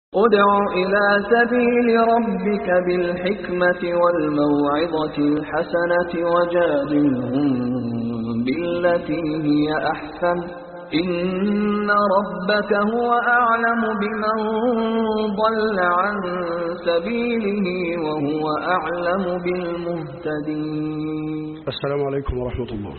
ادع إلى سبيل ربك بالحكمة والموعظة الحسنة وجادلهم بالتي هي أحسن إن ربك هو أعلم بمن ضل عن سبيله وهو أعلم بالمهتدين السلام عليكم ورحمة الله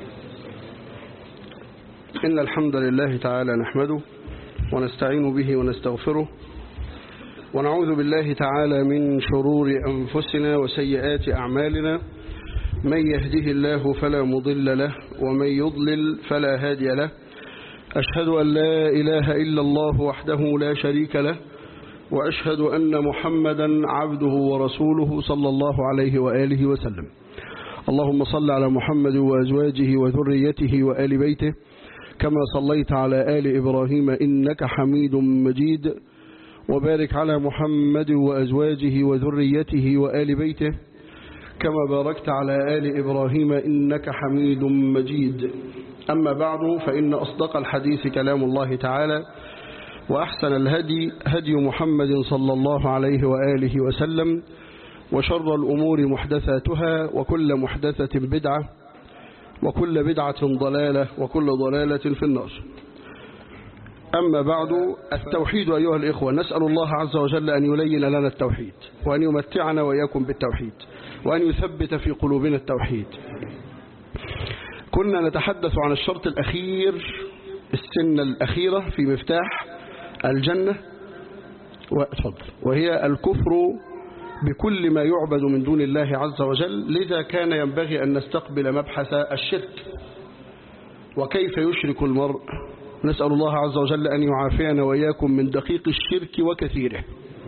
إن الحمد لله تعالى نحمده ونستعين به ونستغفره ونعوذ بالله تعالى من شرور أنفسنا وسيئات أعمالنا من يهده الله فلا مضل له ومن يضلل فلا هادي له أشهد أن لا إله إلا الله وحده لا شريك له وأشهد أن محمدا عبده ورسوله صلى الله عليه وآله وسلم اللهم صل على محمد وأزواجه وذريته وآل بيته كما صليت على آل إبراهيم إنك حميد مجيد وبارك على محمد وأزواجه وذريته وآل بيته كما باركت على آل إبراهيم إنك حميد مجيد أما بعد فإن أصدق الحديث كلام الله تعالى وأحسن الهدي هدي محمد صلى الله عليه وآله وسلم وشر الأمور محدثاتها وكل محدثة بدعة وكل بدعة ضلالة وكل ضلالة في النار أما بعد التوحيد أيها الإخوة نسأل الله عز وجل أن يلين لنا التوحيد وأن يمتعنا وإياكم بالتوحيد وأن يثبت في قلوبنا التوحيد كنا نتحدث عن الشرط الأخير السنة الأخيرة في مفتاح الجنة وهي الكفر بكل ما يعبد من دون الله عز وجل لذا كان ينبغي أن نستقبل مبحث الشرك وكيف يشرك المرء نسأل الله عز وجل أن يعافينا وإياكم من دقيق الشرك وكثيره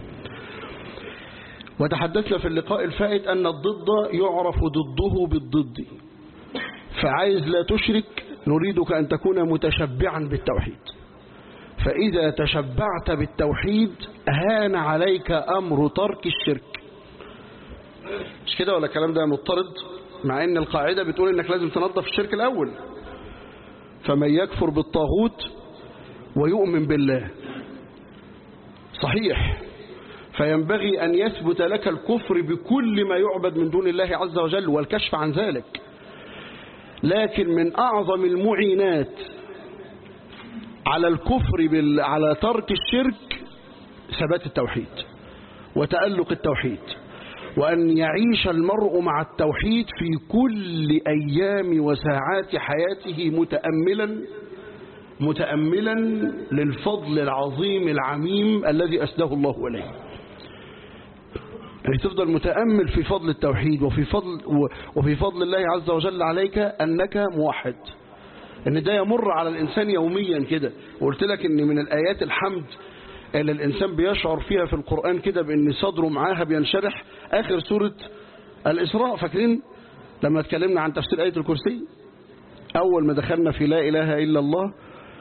وتحدثنا في اللقاء الفائت أن الضد يعرف ضده بالضد فعايز لا تشرك نريدك أن تكون متشبعا بالتوحيد فإذا تشبعت بالتوحيد هان عليك أمر ترك الشرك مش كده ولا الكلام ده مضطرد مع ان القاعدة بتقول انك لازم تنظف الشرك الاول فمن يكفر بالطاغوت ويؤمن بالله صحيح فينبغي أن يثبت لك الكفر بكل ما يعبد من دون الله عز وجل والكشف عن ذلك لكن من أعظم المعينات على الكفر بال... على ترك الشرك ثبات التوحيد وتألق التوحيد وأن يعيش المرء مع التوحيد في كل أيام وساعات حياته متأملا متأملا للفضل العظيم العميم الذي أسده الله إليه يعني تفضل متأمل في فضل التوحيد وفي فضل, وفي فضل الله عز وجل عليك أنك موحد ان ده يمر على الإنسان يوميا كده وقلت لك ان من الآيات الحمد اللي الإنسان بيشعر فيها في القرآن كده بأن صدره معاها بينشرح آخر سورة الإسراء فاكرين لما اتكلمنا عن تفسير آية الكرسي أول ما دخلنا في لا إله إلا الله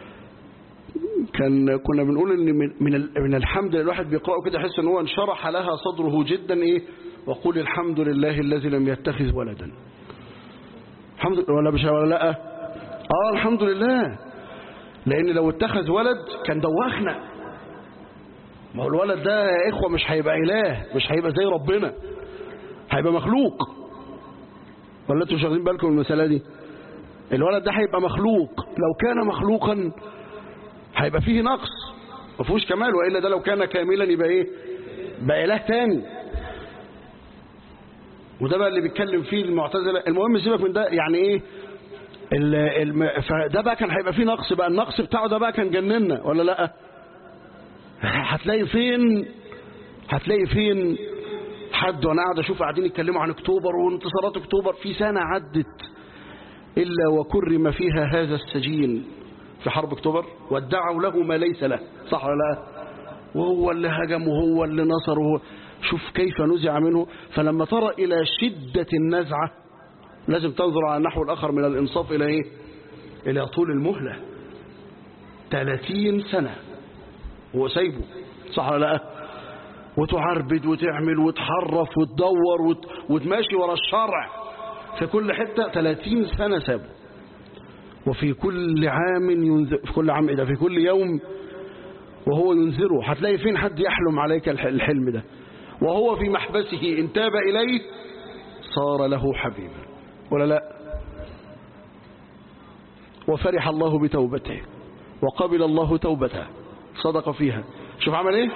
كان كنا بنقول ان من من من الحمد الواحد بيقرأه كده يحس ان هو انشرح لها صدره جدا ايه وقول الحمد لله الذي لم يتخذ ولدا الحمد لله ولا مش ولا لا اه الحمد لله لان لو اتخذ ولد كان دوخنا ما هو الولد ده يا إخوة مش هيبقى إله مش هيبقى زي ربنا هيبقى مخلوق ولا انتوا شاغلين بالكم من المسألة دي الولد ده هيبقى مخلوق لو كان مخلوقا هيبقى فيه نقص ما فيهوش كمال وإلا ده لو كان كاملا يبقى إيه بقى إله تاني وده بقى اللي بيتكلم فيه المعتزلة المهم سيبك من ده يعني إيه الم... فده بقى كان هيبقى فيه نقص بقى النقص بتاعه ده بقى كان جننا ولا لأ هتلاقي فين هتلاقي فين حد وانا قاعد اشوف قاعدين يتكلموا عن اكتوبر وانتصارات اكتوبر في سنة عدت الا وكرم فيها هذا السجين في حرب اكتوبر وادعوا له ما ليس له صح ولا لا وهو اللي هجم وهو اللي نصر وهو شوف كيف نزع منه فلما ترى الى شدة النزعة لازم تنظر على النحو الاخر من الانصاف الى ايه الى طول المهلة 30 سنة هو سايبه صح ولا لا وتعربد وتعمل وتحرف وتدور وت... وتماشي ورا الشرع في كل حتة 30 سنة سابه وفي كل عام ينذ... في كل عام إذا في كل يوم وهو ينذره هتلاقي فين حد يحلم عليك الح- الحلم ده وهو في محبسه إن تاب إليه صار له حبيبا ولا لا وفرح الله بتوبته وقبل الله توبته صدق فيها شوف عمل ايه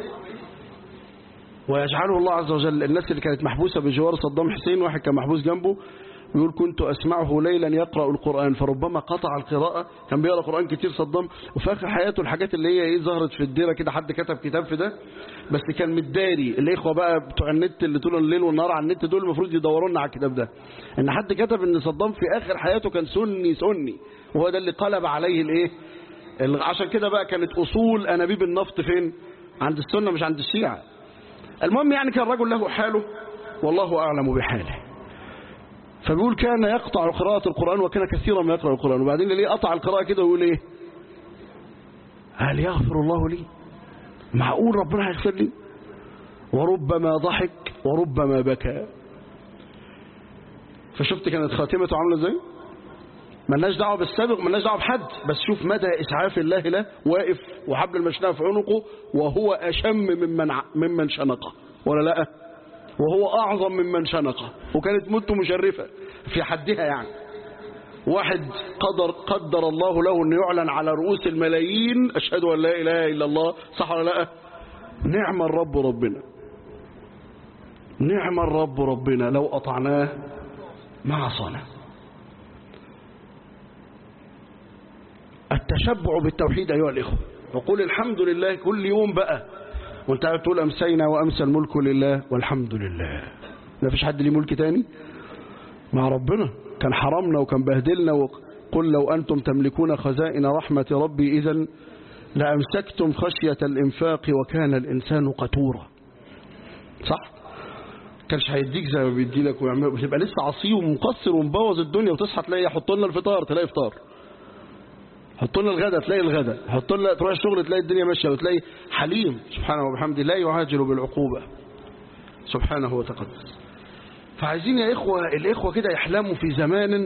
ويجعله الله عز وجل الناس اللي كانت محبوسة بجوار صدام حسين واحد كان محبوس جنبه يقول كنت أسمعه ليلا يقرأ القرآن فربما قطع القراءة كان بيقرأ قرآن كتير صدام وفي آخر حياته الحاجات اللي هي ايه ظهرت في الديرة كده حد كتب كتاب في ده بس كان متداري الإخوة بقى بتوع النت اللي طول الليل والنهار على النت دول المفروض يدوروا لنا على الكتاب ده إن حد كتب إن صدام في آخر حياته كان سني سني وهو ده اللي قلب عليه الإيه عشان كده بقى كانت أصول أنابيب النفط فين عند السنة مش عند الشيعة المهم يعني كان الرجل له حاله والله أعلم بحاله فبيقول كان يقطع قراءة القرآن وكان كثيرا ما يقرأ القرآن وبعدين ليه قطع القراءة كده ويقول ايه هل يغفر الله لي معقول ربنا هيغفر لي وربما ضحك وربما بكى فشفت كانت خاتمته عامله ازاي ملناش دعوه بالسابق ملناش دعوه بحد بس شوف مدى اسعاف الله له واقف وحبل المشنقه في عنقه وهو اشم ممن ع- ممن شنقه ولا لا وهو اعظم ممن شنقه وكانت موته مشرفه في حدها يعني واحد قدر قدر الله له انه يعلن على رؤوس الملايين اشهد ان لا اله الا الله صح ولا لا نعم الرب ربنا نعم الرب ربنا لو اطعناه ما عصانا التشبع بالتوحيد أيها الإخوة وقول الحمد لله كل يوم بقى وانت قاعد تقول أمسينا وأمسى الملك لله والحمد لله ما فيش حد ليه ملك تاني مع ربنا كان حرمنا وكان بهدلنا وقل لو أنتم تملكون خزائن رحمة ربي إذا لأمسكتم خشية الإنفاق وكان الإنسان قتورا صح كانش هيديك زي ما بيدي لك ويعمل بتبقى لسه عصي ومقصر ومبوظ الدنيا وتصحى تلاقي يحط لنا الفطار تلاقي فطار حط لنا الغدا تلاقي الغدا حط لنا تروح الشغل تلاقي الدنيا ماشيه وتلاقي حليم سبحانه وبحمده لا يعاجل بالعقوبه سبحانه وتقدس فعايزين يا اخوه الاخوه كده يحلموا في زمان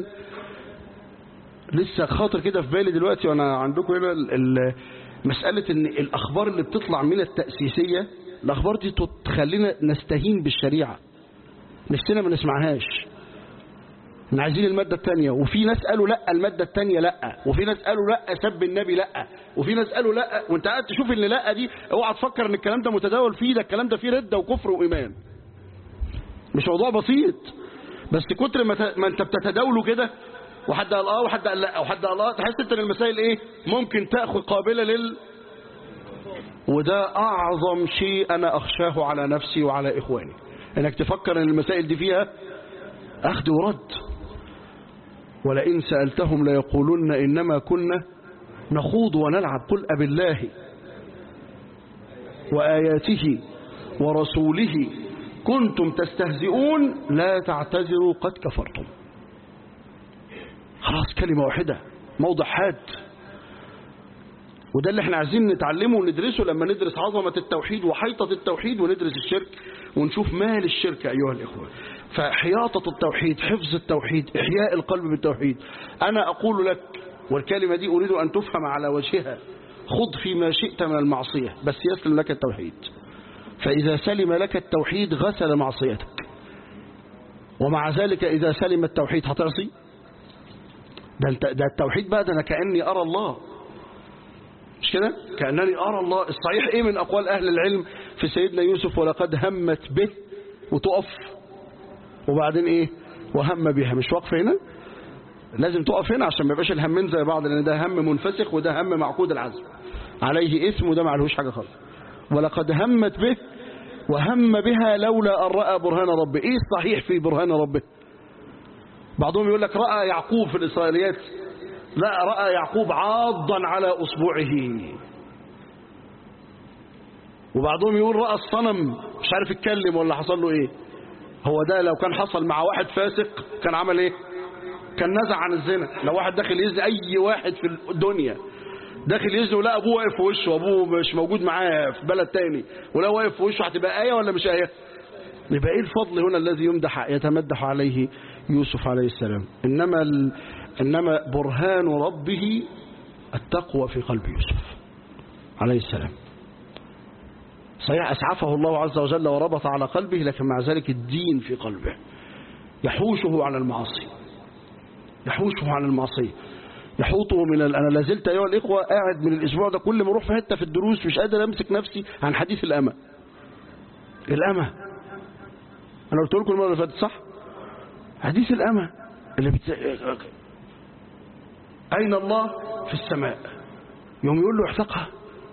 لسه خاطر كده في بالي دلوقتي وانا عندكم هنا ال- ال- مساله ان الاخبار اللي بتطلع من التاسيسيه الاخبار دي تخلينا نستهين بالشريعه نفسنا ما نسمعهاش احنا عايزين المادة التانية وفي ناس قالوا لا المادة التانية لا وفي ناس قالوا لا سب النبي لا وفي ناس قالوا لا وانت قاعد تشوف ان لا دي اوعى تفكر ان الكلام ده متداول فيه ده الكلام ده فيه ردة وكفر وإيمان مش موضوع بسيط بس كتر ما, ت... ما انت بتتداوله كده وحد قال اه وحد قال لا وحد قال اه تحس انت ان المسائل ايه ممكن تاخذ قابلة لل وده اعظم شيء انا اخشاه على نفسي وعلى اخواني انك تفكر ان المسائل دي فيها اخذ ورد ولئن سألتهم ليقولن إنما كنا نخوض ونلعب قل أب الله وآياته ورسوله كنتم تستهزئون لا تعتذروا قد كفرتم خلاص كلمة واحدة موضع حاد وده اللي احنا عايزين نتعلمه وندرسه لما ندرس عظمة التوحيد وحيطة التوحيد وندرس الشرك ونشوف مال الشرك أيها الإخوة فحياطة التوحيد حفظ التوحيد إحياء القلب بالتوحيد أنا أقول لك والكلمة دي أريد أن تفهم على وجهها خض فيما شئت من المعصية بس يسلم لك التوحيد فإذا سلم لك التوحيد غسل معصيتك ومع ذلك إذا سلم التوحيد هتعصي ده, انت ده التوحيد بقى ده أنا كأني أرى الله مش كده كأنني أرى الله الصحيح إيه من أقوال أهل العلم في سيدنا يوسف ولقد همت به وتقف وبعدين إيه وهم بها مش واقف هنا لازم تقف هنا عشان ما يبقاش الهمين زي بعض لأن ده هم منفسخ وده هم معقود العزم عليه اسم وده معلهوش حاجة خالص ولقد همت به وهم بها لولا أن رأى برهان ربه إيه الصحيح في برهان ربه بعضهم يقول لك رأى يعقوب في الإسرائيليات لا رأى يعقوب عاضا على أصبعه وبعضهم يقول رأى الصنم مش عارف يتكلم ولا حصل له ايه هو ده لو كان حصل مع واحد فاسق كان عمل ايه كان نزع عن الزنا لو واحد داخل يزني اي واحد في الدنيا داخل يزني ولا ابوه واقف في وشه وابوه مش موجود معاه في بلد تاني ولا واقف في وشه هتبقى ايه ولا مش ايه يبقى ايه الفضل هنا الذي يمدح يتمدح عليه يوسف عليه السلام انما ال... انما برهان ربه التقوى في قلب يوسف عليه السلام صحيح أسعفه الله عز وجل وربط على قلبه لكن مع ذلك الدين في قلبه يحوشه عن المعاصي يحوشه عن المعصية يحوطه من ال... أنا لازلت أيها الإخوة قاعد من الأسبوع ده كل ما أروح في حتة في الدروس مش قادر أمسك نفسي عن حديث الأمة الأمة أنا قلت لكم المرة اللي فاتت صح حديث الأمة اللي بت... أين الله في السماء يوم يقول له احتقها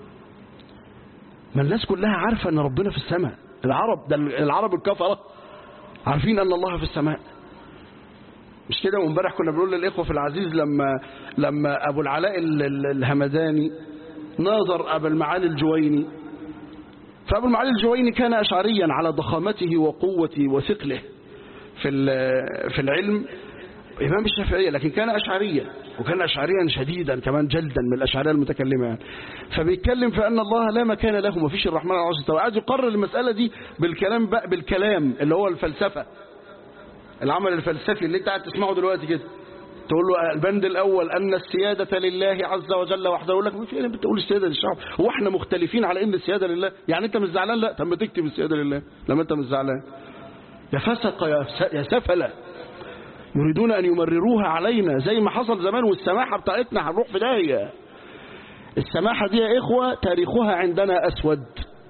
ما الناس كلها عارفة أن ربنا في السماء العرب ده العرب الكفرة عارفين أن الله في السماء مش كده وامبارح كنا بنقول للإخوة في العزيز لما لما أبو العلاء الهمداني ناظر أبا المعالي الجويني فأبو المعالي الجويني كان أشعريا على ضخامته وقوة وثقله في في العلم إمام الشافعية لكن كان أشعريا وكان أشعريا شديدا كمان جلدا من الأشعرية المتكلمة يعني فبيتكلم في أن الله لا مكان له ما فيش الرحمن على العرش وقعد يقرر المسألة دي بالكلام بقى بالكلام اللي هو الفلسفة العمل الفلسفي اللي انت قاعد تسمعه دلوقتي كده تقول له البند الأول أن السيادة لله عز وجل وحده يقول لك في ايه بتقول السيادة للشعب هو احنا مختلفين على ان السيادة لله يعني انت مش زعلان لا طب ما تكتب السيادة لله لما انت مش زعلان يا فسق يا سفلة يريدون أن يمرروها علينا زي ما حصل زمان والسماحة بتاعتنا هنروح في داهية السماحة دي يا إخوة تاريخها عندنا أسود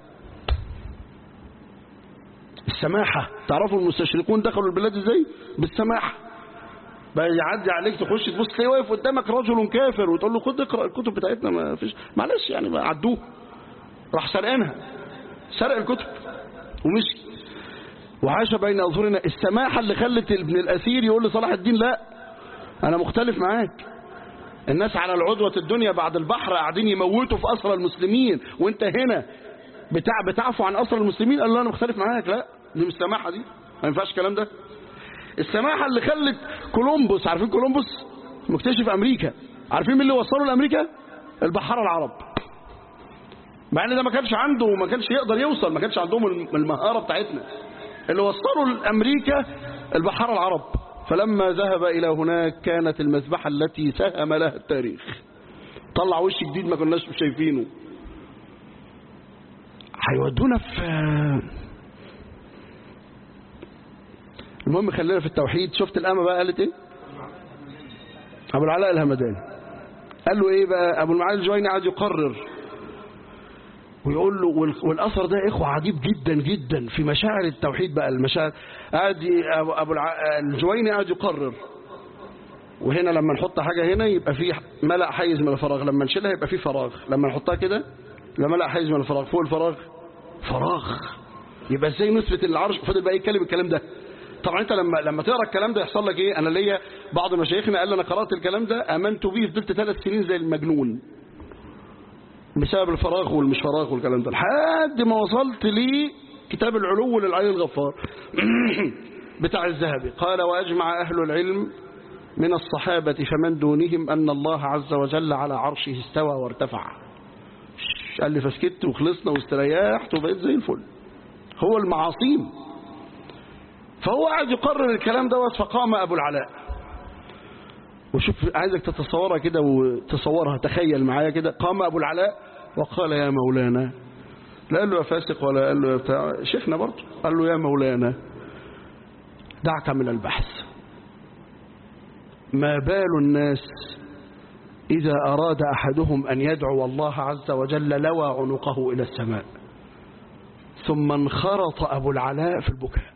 السماحة تعرفوا المستشرقون دخلوا البلاد ازاي بالسماحة بقى يعدي عليك تخش تبص تلاقيه واقف قدامك رجل كافر وتقول له خد اقرا الكتب بتاعتنا ما فيش معلش يعني ما عدوه راح سرقانها سرق الكتب ومشي وعاش بين أظهرنا السماحة اللي خلت ابن الأسير يقول لصلاح الدين لا أنا مختلف معاك الناس على العدوة الدنيا بعد البحر قاعدين يموتوا في أسرى المسلمين وانت هنا بتاع بتعفو عن أسرى المسلمين قال له أنا مختلف معاك لا دي مش السماحة دي ما ينفعش الكلام ده السماحة اللي خلت كولومبوس عارفين كولومبوس مكتشف أمريكا عارفين مين اللي وصله لأمريكا البحارة العرب مع ان ده ما كانش عنده وما كانش يقدر يوصل ما كانش عندهم المهارة بتاعتنا اللي وصلوا لأمريكا البحارة العرب فلما ذهب إلى هناك كانت المذبحة التي سهم لها التاريخ طلع وش جديد ما كناش شايفينه هيودونا في المهم خلينا في التوحيد شفت الأمة بقى قالت ايه أبو العلاء الهمداني قال له ايه بقى أبو المعالي الجويني قعد يقرر ويقول له والأثر ده إخوة عجيب جدا جدا في مشاعر التوحيد بقى المشاعر قاعد أبو الجويني قاعد يقرر وهنا لما نحط حاجة هنا يبقى في ملأ حيز من الفراغ لما نشيلها يبقى في فراغ لما نحطها كده يبقى ملأ حيز من الفراغ فوق الفراغ فراغ يبقى ازاي نثبت العرش فضل بقى يتكلم الكلام ده طبعا انت لما لما تقرا الكلام ده يحصل لك ايه انا ليا بعض مشايخنا قال لي انا قرات الكلام ده امنت به فضلت ثلاث سنين زي المجنون بسبب الفراغ والمش فراغ والكلام ده لحد ما وصلت لي كتاب العلو للعلي الغفار بتاع الذهبي قال وأجمع أهل العلم من الصحابة فمن دونهم أن الله عز وجل على عرشه استوى وارتفع قال لي فسكت وخلصنا واستريحت وبقيت زي الفل هو المعاصيم فهو قاعد يقرر الكلام دوت فقام أبو العلاء وشوف عايزك تتصورها كده وتصورها تخيل معايا كده قام أبو العلاء وقال يا مولانا لا قال له يا فاسق ولا قال له يا بتاع شيخنا برضه قال له يا مولانا دعك من البحث ما بال الناس إذا أراد أحدهم أن يدعو الله عز وجل لوى عنقه إلى السماء ثم انخرط أبو العلاء في البكاء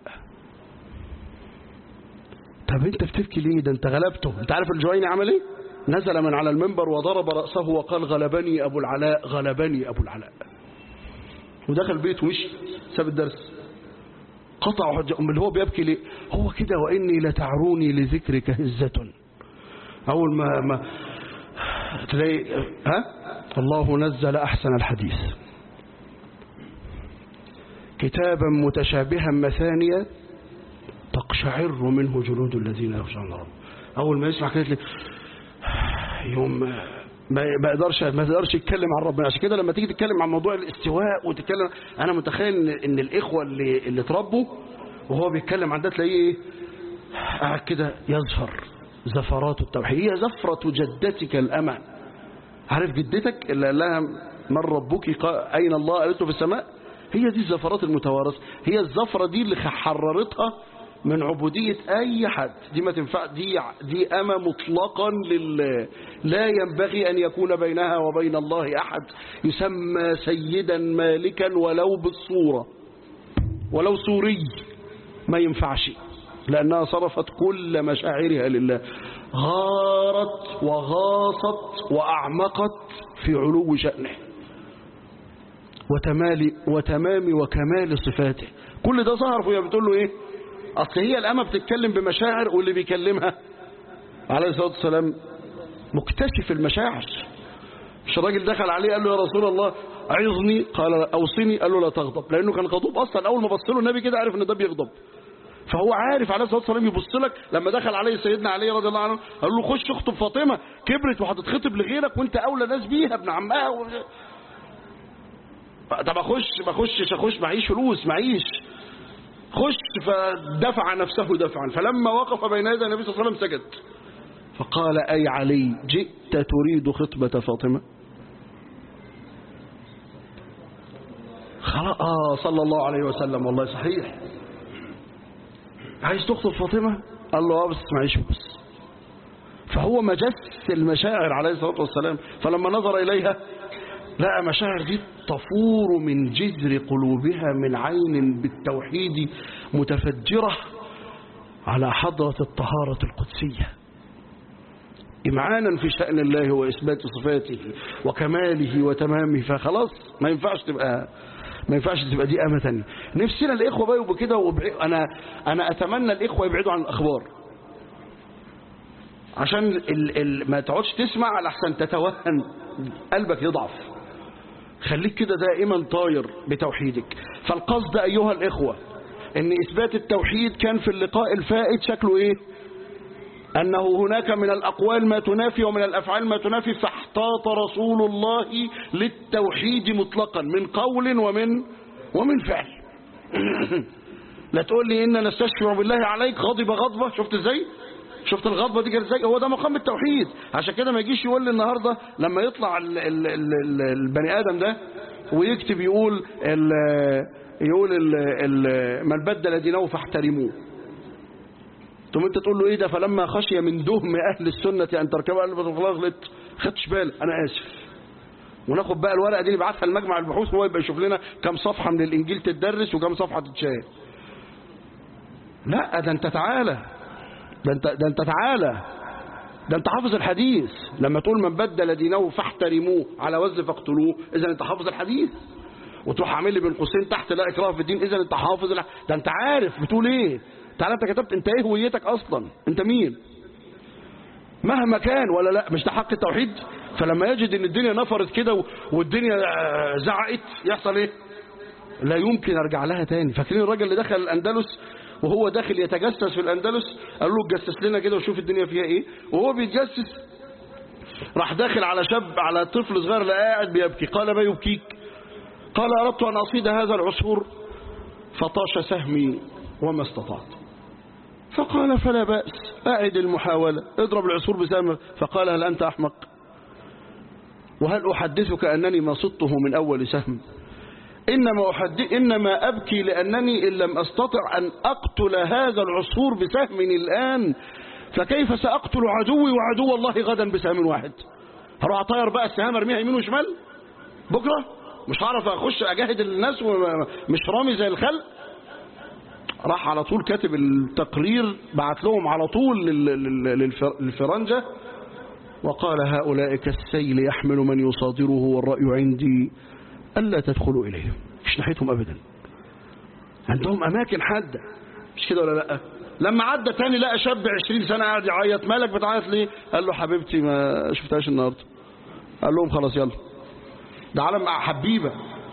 طب انت بتبكي ليه ده انت غلبته انت عارف الجويني عمل ايه نزل من على المنبر وضرب رأسه وقال غلبني أبو العلاء غلبني أبو العلاء ودخل بيته ومشي ساب الدرس قطع اللي هو بيبكي ليه هو كده وإني لتعروني لذكرك هزة أول ما, ما تلاقي ها الله نزل أحسن الحديث كتابا متشابها مثانيا تقشعر منه جلود الذين يخشون رب أول ما يسمع كده يوم ما ما يقدرش ما يقدرش يتكلم عن ربنا عشان كده لما تيجي تتكلم عن موضوع الاستواء وتتكلم انا متخيل ان, إن الاخوه اللي اللي اتربوا وهو بيتكلم عن ده تلاقيه ايه قاعد كده يزفر زفرات التوحيد هي زفرة جدتك الأمة عارف جدتك اللي قال لها من ربك قا- أين الله قالت له في السماء هي دي الزفرات المتوارثة هي الزفرة دي اللي حررتها من عبودية أي حد دي ما تنفع دي دي أما مطلقا لله لا ينبغي أن يكون بينها وبين الله أحد يسمى سيدا مالكا ولو بالصورة ولو سوري ما ينفعش لأنها صرفت كل مشاعرها لله غارت وغاصت وأعمقت في علو شأنه وتمال وتمام وكمال صفاته كل ده ظهر وهي بتقول له ايه اصل هي الامه بتتكلم بمشاعر واللي بيكلمها عليه الصلاه والسلام مكتشف المشاعر مش الراجل دخل عليه قال له يا رسول الله عظني قال اوصني قال له لا تغضب لانه كان غضوب اصلا اول ما بص له النبي كده عرف ان ده بيغضب فهو عارف عليه الصلاه والسلام يبص لك لما دخل عليه سيدنا علي رضي الله عنه قال له خش اخطب فاطمه كبرت وهتتخطب لغيرك وانت اولى ناس بيها ابن عمها و... طب اخش ما اخشش اخش معيش فلوس معيش خش فدفع نفسه دفعا فلما وقف بين يدي النبي صلى الله عليه وسلم سكت فقال أي علي جئت تريد خطبة فاطمة خلاص آه صلى الله عليه وسلم والله صحيح عايز تخطب فاطمة قال له اه بس معيش فلوس فهو مجس المشاعر عليه الصلاة والسلام فلما نظر إليها لقى مشاعر دي تفور من جذر قلوبها من عين بالتوحيد متفجرة على حضرة الطهارة القدسية إمعانا في شأن الله وإثبات صفاته وكماله وتمامه فخلاص ما ينفعش تبقى ما ينفعش تبقى دي أمة تانية نفسنا الإخوة بقى يبقوا كده وبع- أنا أنا أتمنى الإخوة يبعدوا عن الأخبار عشان ال ال ما تقعدش تسمع لحسن تتوهن قلبك يضعف خليك كده دائما طاير بتوحيدك فالقصد أيها الإخوة أن إثبات التوحيد كان في اللقاء الفائت شكله إيه أنه هناك من الأقوال ما تنافي ومن الأفعال ما تنافي فاحتاط رسول الله للتوحيد مطلقا من قول ومن ومن فعل لا تقول لي إن نستشفع بالله عليك غضب غضبة شفت إزاي شفت الغضبة دي كانت ازاي هو ده مقام التوحيد عشان كده ما يجيش يقول لي النهارده لما يطلع ال ال ال ال البني ادم ده ويكتب يقول ال يقول ال ال من بدل دينه فاحترموه ثم انت تقول له ايه ده فلما خشي من دهم اهل السنه ان تركبوا قال له خلاص غلط خدتش بالي انا اسف وناخد بقى الورقه دي نبعتها لمجمع البحوث وهو يبقى يشوف لنا كم صفحه من الانجيل تدرس وكم صفحه تتشال لا ده انت تعالى ده انت ده انت تعالى ده انت حافظ الحديث لما تقول من بدل دينه فاحترموه على وزن فاقتلوه اذا انت حافظ الحديث وتروح عامل لي بين قوسين تحت لا اكراه في الدين اذا انت حافظ الح... ده انت عارف بتقول ايه تعالى انت كتبت انت ايه هويتك اصلا انت مين مهما كان ولا لا مش ده حق التوحيد فلما يجد ان الدنيا نفرت كده و- والدنيا آه، زعقت يحصل ايه لا يمكن ارجع لها تاني فاكرين الراجل اللي دخل الاندلس وهو داخل يتجسس في الاندلس قال له اتجسس لنا كده وشوف الدنيا فيها ايه وهو بيتجسس راح داخل على شاب على طفل صغير لا قاعد بيبكي قال ما يبكيك قال اردت ان اصيد هذا العصفور فطاش سهمي وما استطعت فقال فلا بأس أعد المحاولة اضرب العصفور بسهمه فقال هل أنت أحمق وهل أحدثك أنني ما صدته من أول سهم إنما, أحدث إنما أبكي لأنني إن لم أستطع أن أقتل هذا العصفور بسهم الآن فكيف سأقتل عدوي وعدو الله غدا بسهم واحد هروح أطير بقى السهام أرميها يمين وشمال بكرة مش هعرف أخش أجاهد الناس ومش رامي زي الخلق راح على طول كاتب التقرير بعت لهم على طول لل- لل- للفر- للفرنجة وقال هؤلاء كالسيل يحمل من يصادره والرأي عندي ألا تدخلوا إليهم مش ناحيتهم أبدا عندهم أماكن حادة مش كده ولا لأ لما عدى تاني لقى شاب عشرين سنة قاعد يعيط مالك بتعيط ليه قال له حبيبتي ما شفتهاش النهاردة قال لهم خلاص يلا ده عالم حبيبة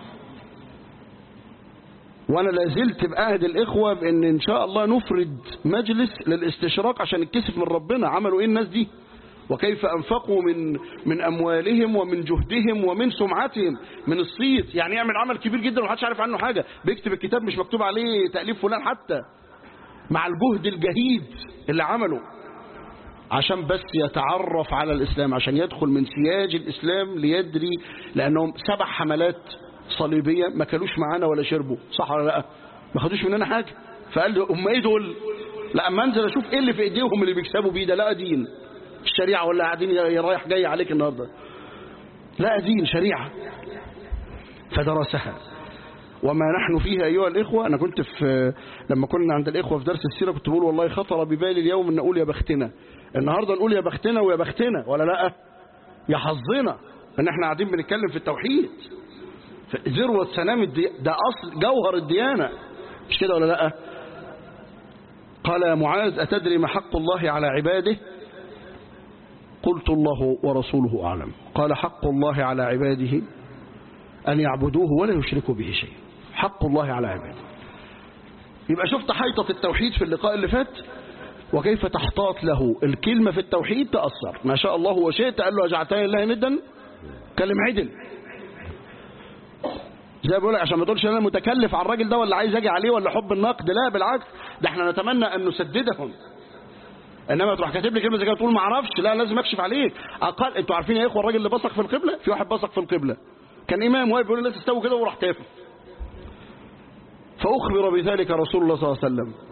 وانا لازلت بعهد الاخوة بان ان شاء الله نفرد مجلس للاستشراق عشان نتكسف من ربنا عملوا ايه الناس دي وكيف انفقوا من من اموالهم ومن جهدهم ومن سمعتهم من الصيت يعني يعمل عمل كبير جدا ومحدش عارف عنه حاجة بيكتب الكتاب مش مكتوب عليه تأليف فلان حتى مع الجهد الجهيد اللي عمله عشان بس يتعرف على الإسلام عشان يدخل من سياج الإسلام ليدري لأنهم سبع حملات صليبية ما كانوش معانا ولا شربوا صح ولا لا ما خدوش مننا حاجة فقال لي هم ايه دول لا اما انزل اشوف ايه اللي في ايديهم اللي بيكسبوا بيه ده لا دين الشريعة ولا قاعدين رايح جاي عليك النهاردة لا دين شريعة فدرسها وما نحن فيه أيها الإخوة أنا كنت في لما كنا عند الإخوة في درس السيرة كنت بقول والله خطر ببالي اليوم أن نقول يا بختنا النهاردة نقول يا بختنا ويا بختنا ولا لا يا حظنا أن احنا قاعدين بنتكلم في التوحيد ذروة سنام الدي... ده أصل جوهر الديانة مش كده ولا لا قال يا معاذ أتدري ما حق الله على عباده قلت الله ورسوله أعلم قال حق الله على عباده أن يعبدوه ولا يشركوا به شيء حق الله على عباده يبقى شفت حيطة التوحيد في اللقاء اللي فات وكيف تحتاط له الكلمة في التوحيد تأثر ما شاء الله وشئت قال له أجعتني الله ندا كلم عدل زي بقول لك عشان ما تقولش انا متكلف على الراجل ده ولا عايز اجي عليه ولا حب النقد لا بالعكس ده احنا نتمنى ان نسددهم انما تروح كاتب لي كلمه زي كده تقول ما اعرفش لا لازم اكشف عليك اقل انتوا عارفين يا اخوه الراجل اللي بصق في القبله في واحد بصق في القبله كان امام واقف بيقول الناس استووا كده وراح تافه فاخبر بذلك رسول الله صلى الله عليه وسلم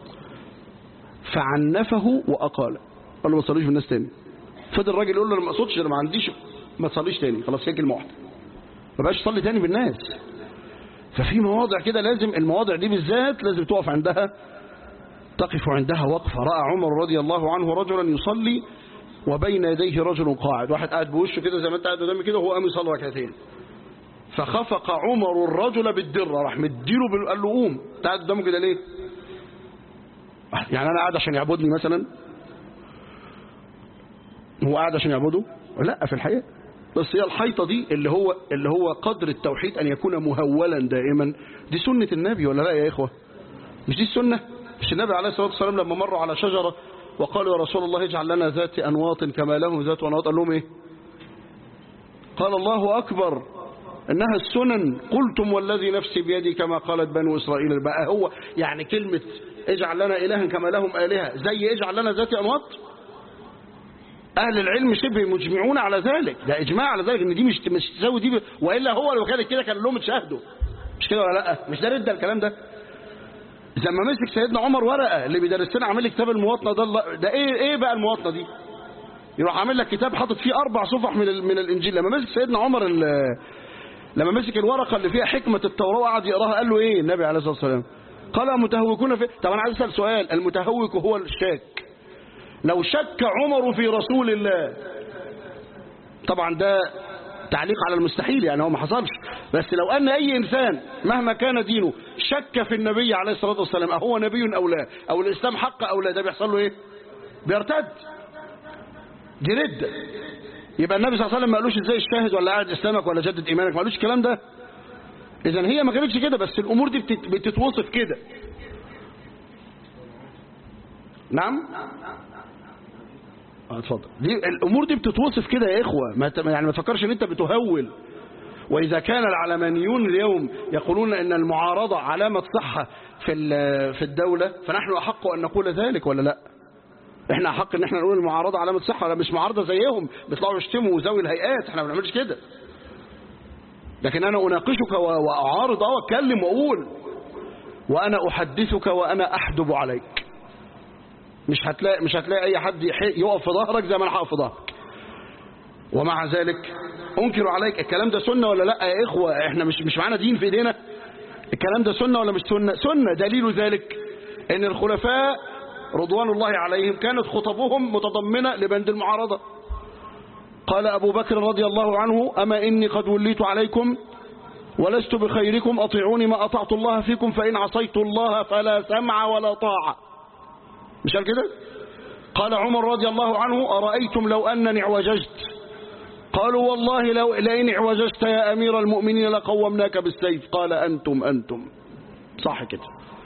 فعنفه واقال قال له ما تصليش بالناس تاني فضل الراجل يقول له انا ما اقصدش انا ما عنديش ما تصليش تاني خلاص هي كلمه واحده ما بقاش تصلي تاني بالناس ففي مواضع كده لازم المواضع دي بالذات لازم تقف عندها تقف عندها وقفة رأى عمر رضي الله عنه رجلا يصلي وبين يديه رجل قاعد واحد قاعد بوشه كده زي ما انت قاعد قدامي كده وهو قام يصلي ركعتين فخفق عمر الرجل بالدره راح مديله بال... قال له قوم انت قاعد قدامه كده ليه يعني انا قاعد عشان يعبدني مثلا هو قاعد عشان يعبده لا في الحقيقه بس هي الحيطة دي اللي هو اللي هو قدر التوحيد أن يكون مهولا دائما دي سنة النبي ولا لا يا إخوة مش دي السنة مش النبي عليه الصلاة والسلام لما مروا على شجرة وقالوا يا رسول الله اجعل لنا ذات أنواط كما لهم ذات أنواط قال لهم إيه قال الله أكبر إنها السنن قلتم والذي نفسي بيدي كما قالت بنو إسرائيل بقى هو يعني كلمة اجعل لنا إلها كما لهم آلهة زي اجعل لنا ذات أنواط أهل العلم شبه مجمعون على ذلك ده إجماع على ذلك إن دي مش مش تساوي دي ب... وإلا هو لو كانت كده كان لهم اتشاهدوا مش كده ولا لا مش ده رده الكلام ده لما مسك سيدنا عمر ورقة اللي بيدرس لنا عامل لي كتاب المواطنة ده ده إيه إيه بقى المواطنة دي يروح عامل لك كتاب حاطط فيه أربع صفح من ال... من الإنجيل لما مسك سيدنا عمر ال... لما مسك الورقة اللي فيها حكمة التوراة وقعد يقراها قال له إيه النبي عليه الصلاة والسلام قال متهوكون في طب أنا عايز أسأل سؤال المتهوك هو الشاك لو شك عمر في رسول الله طبعا ده تعليق على المستحيل يعني هو ما حصلش بس لو أن أي إنسان مهما كان دينه شك في النبي عليه الصلاة والسلام أهو نبي أو لا أو الإسلام حق أو لا ده بيحصل له إيه بيرتد دي ردة يبقى النبي صلى الله عليه وسلم ما قالوش ازاي الشاهد ولا قاعد اسلامك ولا جدد ايمانك ما قالوش الكلام ده اذا هي ما كانتش كده بس الامور دي بتت... بتتوصف كده نعم اتفضل دي الامور دي بتتوصف كده يا اخوه ما ت... يعني ما تفكرش ان انت بتهول واذا كان العلمانيون اليوم يقولون ان المعارضه علامه صحه في في الدوله فنحن احق ان نقول ذلك ولا لا احنا احق ان احنا نقول المعارضه علامه صحه ولا مش معارضه زيهم بيطلعوا يشتموا ذوي الهيئات احنا ما بنعملش كده لكن انا اناقشك واعارض اه واتكلم واقول وانا احدثك وانا احدب عليك مش هتلاقي مش هتلاقي اي حد يقف في ظهرك زي ما انا هقف في ظهرك ومع ذلك انكر عليك الكلام ده سنه ولا لا يا اخوه احنا مش مش معانا دين في ايدينا الكلام ده سنه ولا مش سنه سنه دليل ذلك ان الخلفاء رضوان الله عليهم كانت خطبهم متضمنه لبند المعارضه قال ابو بكر رضي الله عنه اما اني قد وليت عليكم ولست بخيركم اطيعوني ما اطعت الله فيكم فان عصيت الله فلا سمع ولا طاعه مش قال كده قال عمر رضي الله عنه أرأيتم لو أنني اعوججت قالوا والله لو لئن اعوججت يا أمير المؤمنين لقومناك بالسيف قال أنتم أنتم صح كده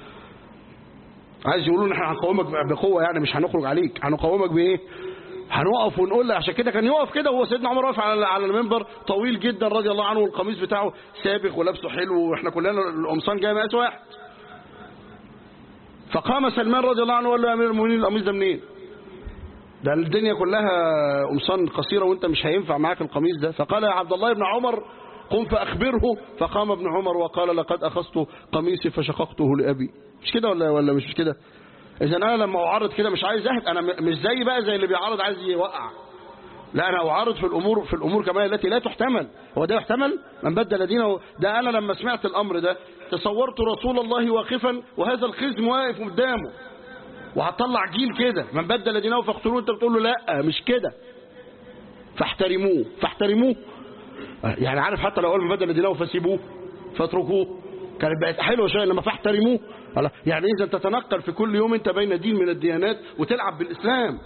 عايز يقولون احنا هنقومك بقوة يعني مش هنخرج عليك هنقومك بإيه هنقف ونقول عشان كده كان يقف كده وهو سيدنا عمر واقف على على المنبر طويل جدا رضي الله عنه والقميص بتاعه سابق ولابسه حلو واحنا كلنا القمصان جاي مقاس واحد فقام سلمان رضي الله عنه وقال له يا امير المؤمنين القميص ده منين ده الدنيا كلها قمصان قصيرة وانت مش هينفع معاك القميص ده فقال يا عبد الله بن عمر قم فأخبره فقام ابن عمر وقال لقد أخذت قميصي فشققته لأبي مش كده ولا ولا مش كده إذا أنا لما أعرض كده مش عايز أهد أنا م- مش زي بقى زي اللي بيعرض عايز يوقع لا أنا أعرض في الأمور في الأمور كمان التي لا تحتمل هو ده يحتمل من بدل دينه ده أنا لما سمعت الأمر ده تصورت رسول الله واقفا وهذا الخزم واقف قدامه وهتطلع جيل كده من بدل دينه فاقتلوه انت بتقول له لا مش كده فاحترموه فاحترموه يعني عارف حتى لو قال من بدل دينه فسيبوه فاتركوه كانت بقت حلوه شويه انما فاحترموه الله. يعني اذا تتنقل في كل يوم انت بين دين من الديانات وتلعب بالاسلام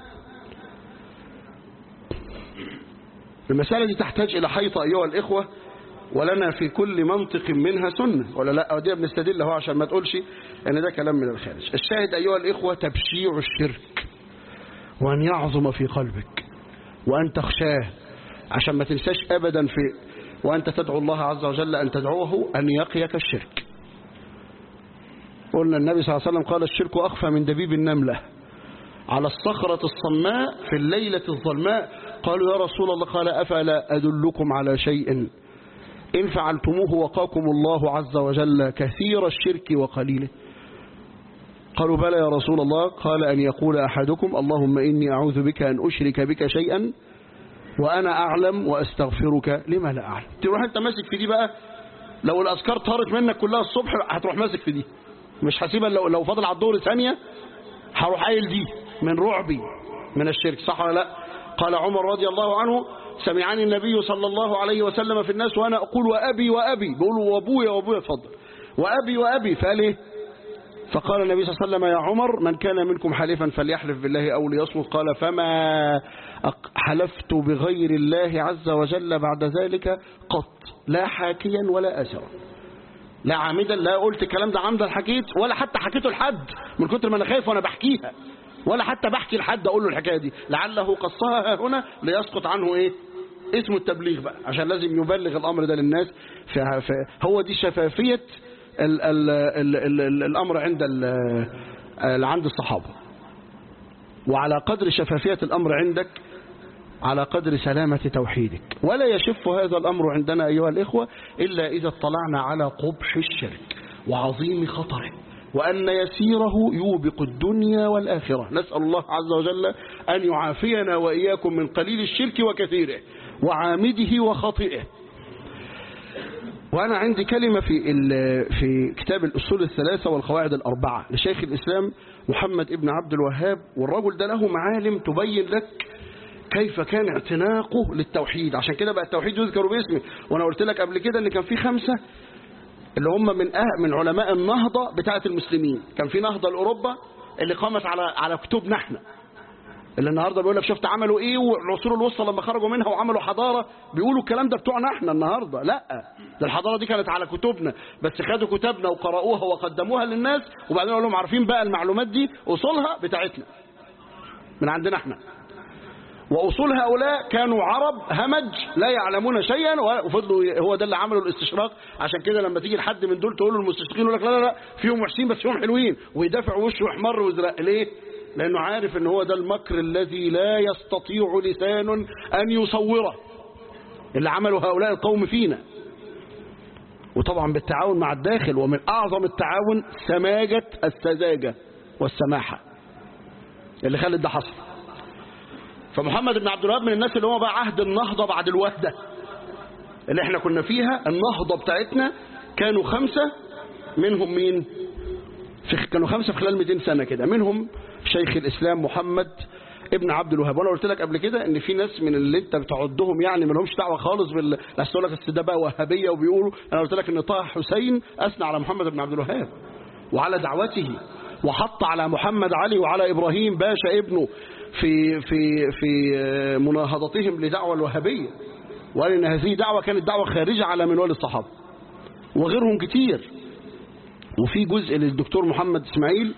المسألة دي تحتاج إلى حيطة أيها الإخوة ولنا في كل منطق منها سنة ولا لا دي بنستدل اهو عشان ما تقولش ان ده كلام من الخارج الشاهد أيها الإخوة تبشيع الشرك وأن يعظم في قلبك وأن تخشاه عشان ما تنساش أبدا في وأنت تدعو الله عز وجل أن تدعوه أن يقيك الشرك قلنا النبي صلى الله عليه وسلم قال الشرك أخفى من دبيب النملة على الصخرة الصماء في الليلة الظلماء قالوا يا رسول الله قال أفلا أدلكم على شيء إن فعلتموه وقاكم الله عز وجل كثير الشرك وقليله قالوا بلى يا رسول الله قال أن يقول أحدكم اللهم إني أعوذ بك أن أشرك بك شيئا وأنا أعلم وأستغفرك لما لا أعلم تروح أنت ماسك في دي بقى لو الأذكار طارت منك كلها الصبح هتروح ماسك في دي مش هسيبها لو, لو فضل على الدور ثانية هروح قايل دي من رعبي من الشرك صح ولا لا قال عمر رضي الله عنه سمعني النبي صلى الله عليه وسلم في الناس وأنا أقول وأبي وأبي بقول وأبويا وأبويا اتفضل وأبي وأبي فقال إيه فقال النبي صلى الله عليه وسلم يا عمر من كان منكم حليفا فليحلف بالله أو ليصمت قال فما أق- حلفت بغير الله عز وجل بعد ذلك قط لا حاكيا ولا أسرا لا عامدا لا قلت الكلام ده عمدا حكيت ولا حتى حكيته لحد من كتر ما انا خايف وانا بحكيها ولا حتى بحكي لحد اقول له الحكايه دي لعله قصها هنا ليسقط عنه ايه اسمه التبليغ بقى عشان لازم يبلغ الامر ده للناس ف- ف- هو دي شفافيه ال ال ال ال ال الامر عند ال- ال- عند الصحابه وعلى قدر شفافيه الامر عندك على قدر سلامة توحيدك ولا يشف هذا الأمر عندنا أيها الإخوة إلا إذا اطلعنا على قبح الشرك وعظيم خطره وأن يسيره يوبق الدنيا والآخرة نسأل الله عز وجل أن يعافينا وإياكم من قليل الشرك وكثيره وعامده وخطئه وأنا عندي كلمة في ال- في كتاب الأصول الثلاثة والقواعد الأربعة لشيخ الإسلام محمد ابن عبد الوهاب والرجل ده له معالم تبين لك كيف كان اعتناقه للتوحيد عشان كده بقى التوحيد يذكر باسمه وانا قلت لك قبل كده ان كان في خمسة اللي هم من أه من علماء النهضة بتاعة المسلمين كان في نهضة لأوروبا اللي قامت على على كتبنا احنا اللي النهارده بيقول لك شفت عملوا ايه والعصور الوسطى لما خرجوا منها وعملوا حضاره بيقولوا الكلام ده بتوعنا احنا النهارده لا ده الحضاره دي كانت على كتبنا بس خدوا كتبنا وقرأوها وقدموها للناس وبعدين قالوا لهم عارفين بقى المعلومات دي اصولها بتاعتنا من عندنا احنا وأصول هؤلاء كانوا عرب همج لا يعلمون شيئا وفضلوا هو ده اللي عملوا الاستشراق عشان كده لما تيجي لحد من دول تقول له المستشرقين يقول لك لا لا لا فيهم وحشين بس فيهم حلوين ويدافع وشه احمر وازرق ليه؟ لأنه عارف ان هو ده المكر الذي لا يستطيع لسان أن يصوره اللي عمله هؤلاء القوم فينا وطبعا بالتعاون مع الداخل ومن أعظم التعاون سماجة السذاجة والسماحة اللي خلت ده حصل فمحمد بن عبد الوهاب من الناس اللي هو بقى عهد النهضة بعد الوهدة اللي احنا كنا فيها النهضة بتاعتنا كانوا خمسة منهم مين في كانوا خمسة في خلال 200 سنة كده منهم شيخ الإسلام محمد ابن عبد الوهاب وانا قلت لك قبل كده ان في ناس من اللي انت بتعدهم يعني ما لهمش دعوه خالص بال لا تقول لك أصل ده بقى وهابيه وبيقولوا انا قلت لك ان طه حسين اثنى على محمد بن عبد الوهاب وعلى دعوته وحط على محمد علي وعلى ابراهيم باشا ابنه في في في مناهضتهم لدعوة الوهابية وقال ان هذه دعوة كانت دعوة خارجة على منوال الصحابة وغيرهم كتير وفي جزء للدكتور محمد اسماعيل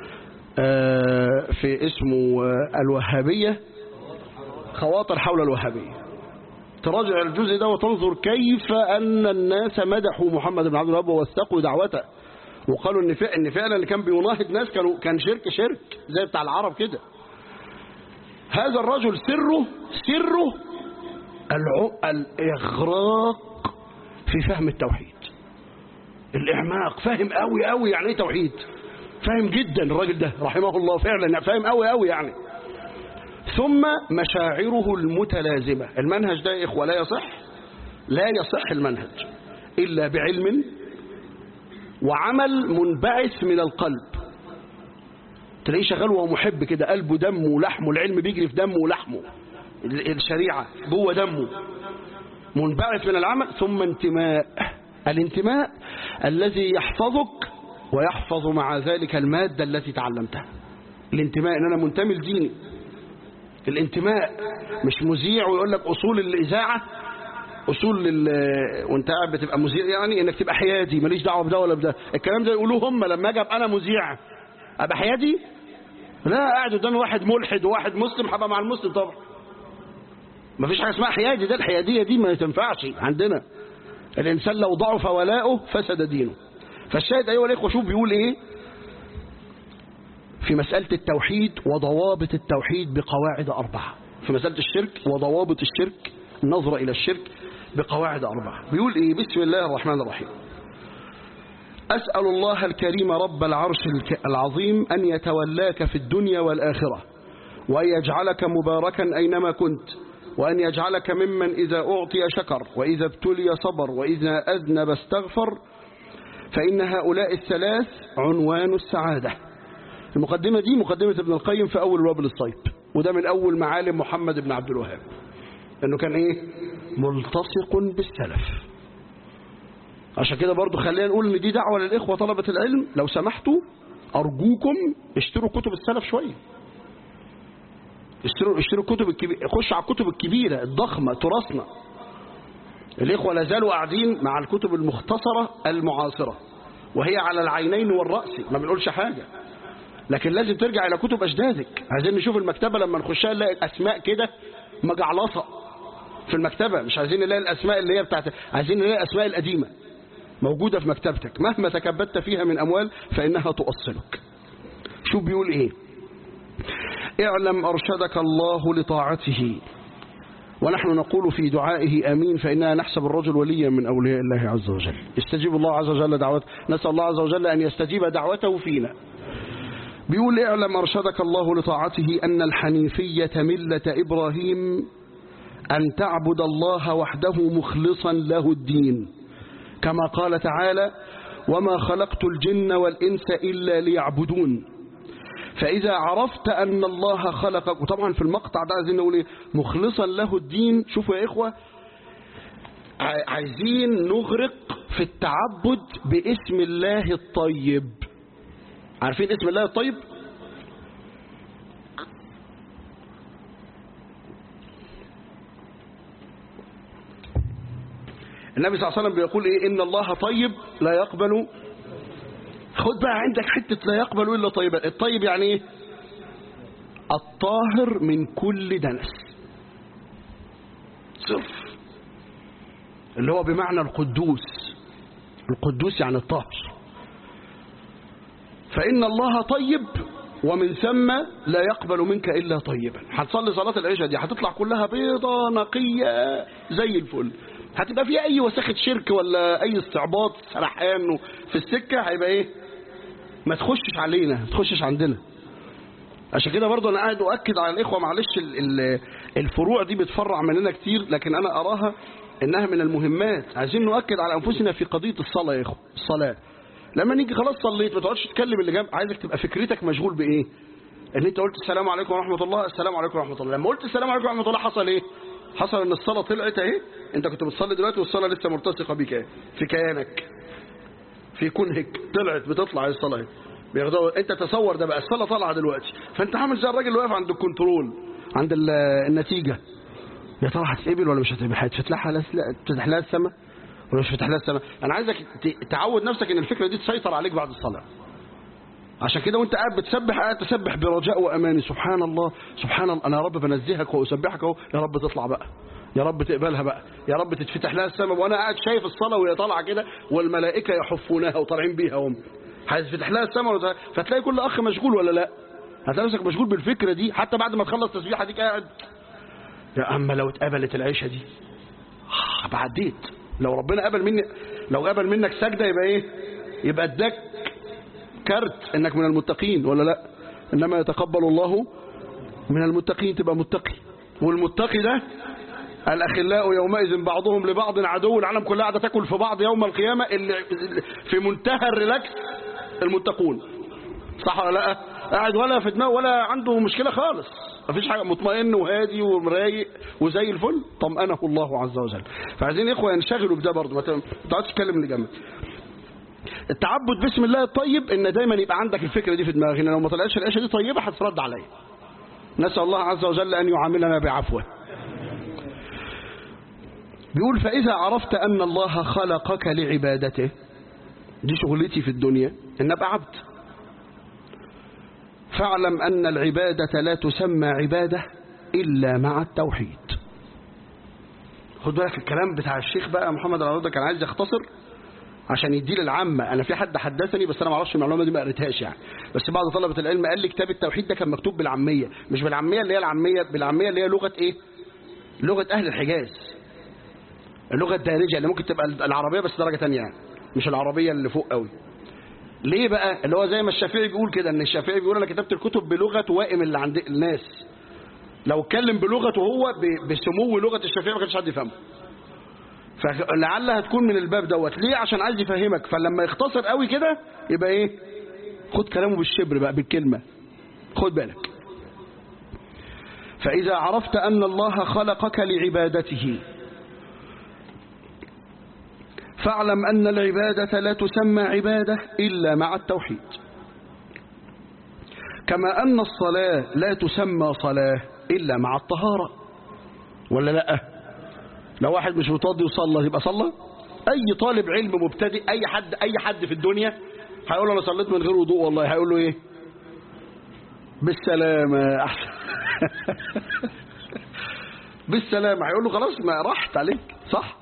في اسمه الوهابية خواطر حول الوهابية تراجع الجزء ده وتنظر كيف أن الناس مدحوا محمد بن عبد الوهاب ووثقوا دعوته وقالوا ان ان فعلا اللي كان بيناهض ناس كانوا كان شرك شرك زي بتاع العرب كده هذا الرجل سره سره الع- الإغراق في فهم التوحيد الإعماق فاهم قوي قوي يعني ايه توحيد فاهم جدا الراجل ده رحمه الله فعلا فاهم قوي قوي يعني ثم مشاعره المتلازمة المنهج ده يا إخوة لا يصح لا يصح المنهج إلا بعلم وعمل منبعث من القلب تلاقيه شغال وهو محب كده قلبه دمه ولحمه العلم بيجري في دمه ولحمه ال- الشريعة جوه دمه منبعث من العمل ثم انتماء الانتماء الذي يحفظك ويحفظ مع ذلك المادة التي تعلمتها الانتماء ان انا منتمي لديني الانتماء مش مذيع ويقول لك اصول الاذاعه اصول لل... وانت قاعد بتبقى مذيع يعني انك تبقى حيادي ماليش دعوه بده ولا بده الكلام ده يقولوه هم لما اجي ابقى انا مذيع ابقى حيادي لا قاعد قدام واحد ملحد وواحد مسلم هبقى مع المسلم طبعا ما فيش حاجه اسمها حيادي ده الحياديه دي ما تنفعش عندنا الانسان لو ضعف ولاؤه فسد دينه فالشاهد ايها الاخوه شوف بيقول ايه في مسألة التوحيد وضوابط التوحيد بقواعد أربعة في مسألة الشرك وضوابط الشرك النظرة إلى الشرك بقواعد أربعة بيقول إيه بسم الله الرحمن الرحيم أسأل الله الكريم رب العرش الك- العظيم أن يتولاك في الدنيا والآخرة وأن يجعلك مباركا أينما كنت وأن يجعلك ممن إذا أعطي شكر وإذا ابتلي صبر وإذا أذنب استغفر فإن هؤلاء الثلاث عنوان السعادة المقدمة دي مقدمة ابن القيم في أول الوابل الصيب وده من أول معالم محمد بن عبد الوهاب انه كان ايه ملتصق بالسلف عشان كده برضو خلينا نقول ان دي دعوة للإخوة طلبة العلم لو سمحتوا أرجوكم اشتروا كتب السلف شوية اشتروا اشتروا الكتب الكبيرة خش على الكتب الكبيرة الضخمة تراثنا الإخوة لا زالوا قاعدين مع الكتب المختصرة المعاصرة وهي على العينين والرأس ما بنقولش حاجة لكن لازم ترجع إلى كتب أجدادك عايزين نشوف المكتبة لما نخشها نلاقي الأسماء كده مجعلصة في المكتبة مش عايزين نلاقي الأسماء اللي هي بتاعت عايزين نلاقي الأسماء القديمة موجودة في مكتبتك مهما تكبدت فيها من أموال فإنها تؤصلك شوف بيقول إيه اعلم أرشدك الله لطاعته ونحن نقول في دعائه أمين فإننا نحسب الرجل وليا من أولياء الله عز وجل يستجيب الله عز وجل دعوته نسأل الله عز وجل أن يستجيب دعوته فينا بيقول اعلم أرشدك الله لطاعته أن الحنيفية ملة إبراهيم أن تعبد الله وحده مخلصا له الدين كما قال تعالى وما خلقت الجن والإنس إلا ليعبدون فإذا عرفت أن الله خلقك وطبعا في المقطع ده عايزين نقول إيه مخلصا له الدين شوفوا يا إخوة ع- عايزين نغرق في التعبد باسم الله الطيب عارفين اسم الله الطيب النبي صلى الله عليه وسلم بيقول ايه ان الله طيب لا يقبل خد بقى عندك حتة لا يقبل إلا طيبا الطيب يعني ايه الطاهر من كل دنس صرف اللي هو بمعنى القدوس القدوس يعني الطاهر فإن الله طيب ومن ثم لا يقبل منك إلا طيبا هتصلي صلاة العشاء دي هتطلع كلها بيضة نقية زي الفل هتبقى فيها أي وساخة شرك ولا أي استعباط سرحان في السكة هيبقى إيه ما تخشش علينا ما تخشش عندنا عشان كده برضه انا قاعد اؤكد على الاخوه معلش ال- ال- الفروع دي بتفرع مننا كتير لكن انا اراها انها من المهمات عايزين نؤكد على انفسنا في قضيه الصلاه يا اخوه الصلاه لما نيجي خلاص صليت ما تقعدش تتكلم اللي جنب عايزك تبقى فكرتك مشغول بايه ان انت قلت السلام عليكم ورحمه الله السلام عليكم ورحمه الله لما قلت السلام عليكم ورحمه الله حصل ايه حصل ان الصلاه طلعت اهي انت كنت بتصلي دلوقتي والصلاه لسه مرتسقه بيك اهي في كيانك في كنهك طلعت بتطلع الصلاه اهي بياخدوها انت تصور ده بقى الصلاه طالعه دلوقتي فانت عامل زي الراجل اللي واقف عند الكنترول عند ال- النتيجه يا ترى هتتقبل ولا مش هتتقبل هتفتح لها تفتح لها السماء ولا مش فتح لها السماء انا عايزك ت- تعود نفسك ان الفكره دي تسيطر عليك بعد الصلاه عشان كده وانت قاعد بتسبح قاعد تسبح برجاء واماني سبحان الله سبحان الله انا يا رب بنزهك واسبحك اهو يا رب تطلع بقى يا رب تقبلها بقى يا رب تتفتح لها السماء وانا قاعد شايف الصلاه وهي طالعه كده والملائكه يحفونها وطالعين بيها هم هتفتح لها السماء ولا- فتلاقي كل اخ مشغول ولا لا هتلاقي نفسك مشغول بالفكرة دي حتى بعد ما تخلص تسبيح هديك قاعد يا أما لو اتقبلت العيشة دي آه، بعديت لو ربنا قبل مني لو قبل منك سجدة يبقى ايه يبقى اداك كارت انك من المتقين ولا لا انما يتقبل الله من المتقين تبقى متقي والمتقي ده الأخلاء يومئذ بعضهم لبعض عدو العالم كلها قاعدة تاكل في بعض يوم القيامة اللي في منتهى الريلاكس المتقون صح ولا لا قاعد ولا في دماغه ولا عنده مشكلة خالص مفيش حاجة مطمئن وهادي ومرايق وزي الفل طمأنه الله عز وجل فعايزين إخوة ينشغلوا بده برضه ما تقعدش تتكلم اللي جنبك التعبد باسم الله الطيب ان دايما يبقى عندك الفكرة دي في دماغك ان لو ما طلعتش العيشة دي طيبة هترد عليا نسأل الله عز وجل أن يعاملنا بعفوه بيقول فإذا عرفت أن الله خلقك لعبادته دي شغلتي في الدنيا إن أبقى عبد فاعلم أن العبادة لا تسمى عبادة إلا مع التوحيد خد بالك الكلام بتاع الشيخ بقى محمد العوضة كان عايز يختصر عشان يدي للعامة أنا في حد حدثني بس أنا ما اعرفش المعلومة دي ما قريتهاش يعني بس بعض طلبة العلم قال لي كتاب التوحيد ده كان مكتوب بالعامية مش بالعامية اللي هي العامية بالعامية اللي هي لغة إيه لغة أهل الحجاز اللغة الدارجة اللي ممكن تبقى العربية بس درجة تانية يعني مش العربية اللي فوق قوي ليه بقى اللي هو زي ما الشافعي بيقول كده ان الشافعي بيقول انا كتبت الكتب بلغة وائم اللي عند الناس لو اتكلم بلغته هو بسمو لغة الشافعي ما كانش حد يفهمه فلعل هتكون من الباب دوت ليه عشان عايز يفهمك فلما يختصر قوي كده يبقى ايه خد كلامه بالشبر بقى بالكلمة خد بالك فإذا عرفت أن الله خلقك لعبادته فاعلم أن العبادة لا تسمى عبادة إلا مع التوحيد كما أن الصلاة لا تسمى صلاة إلا مع الطهارة ولا لا لو واحد مش متوضي وصلى يبقى صلى أي طالب علم مبتدئ أي حد أي حد في الدنيا هيقول له أنا صليت من غير وضوء والله هيقول له إيه بالسلامة أحسن بالسلامة هيقول له خلاص ما راحت عليك صح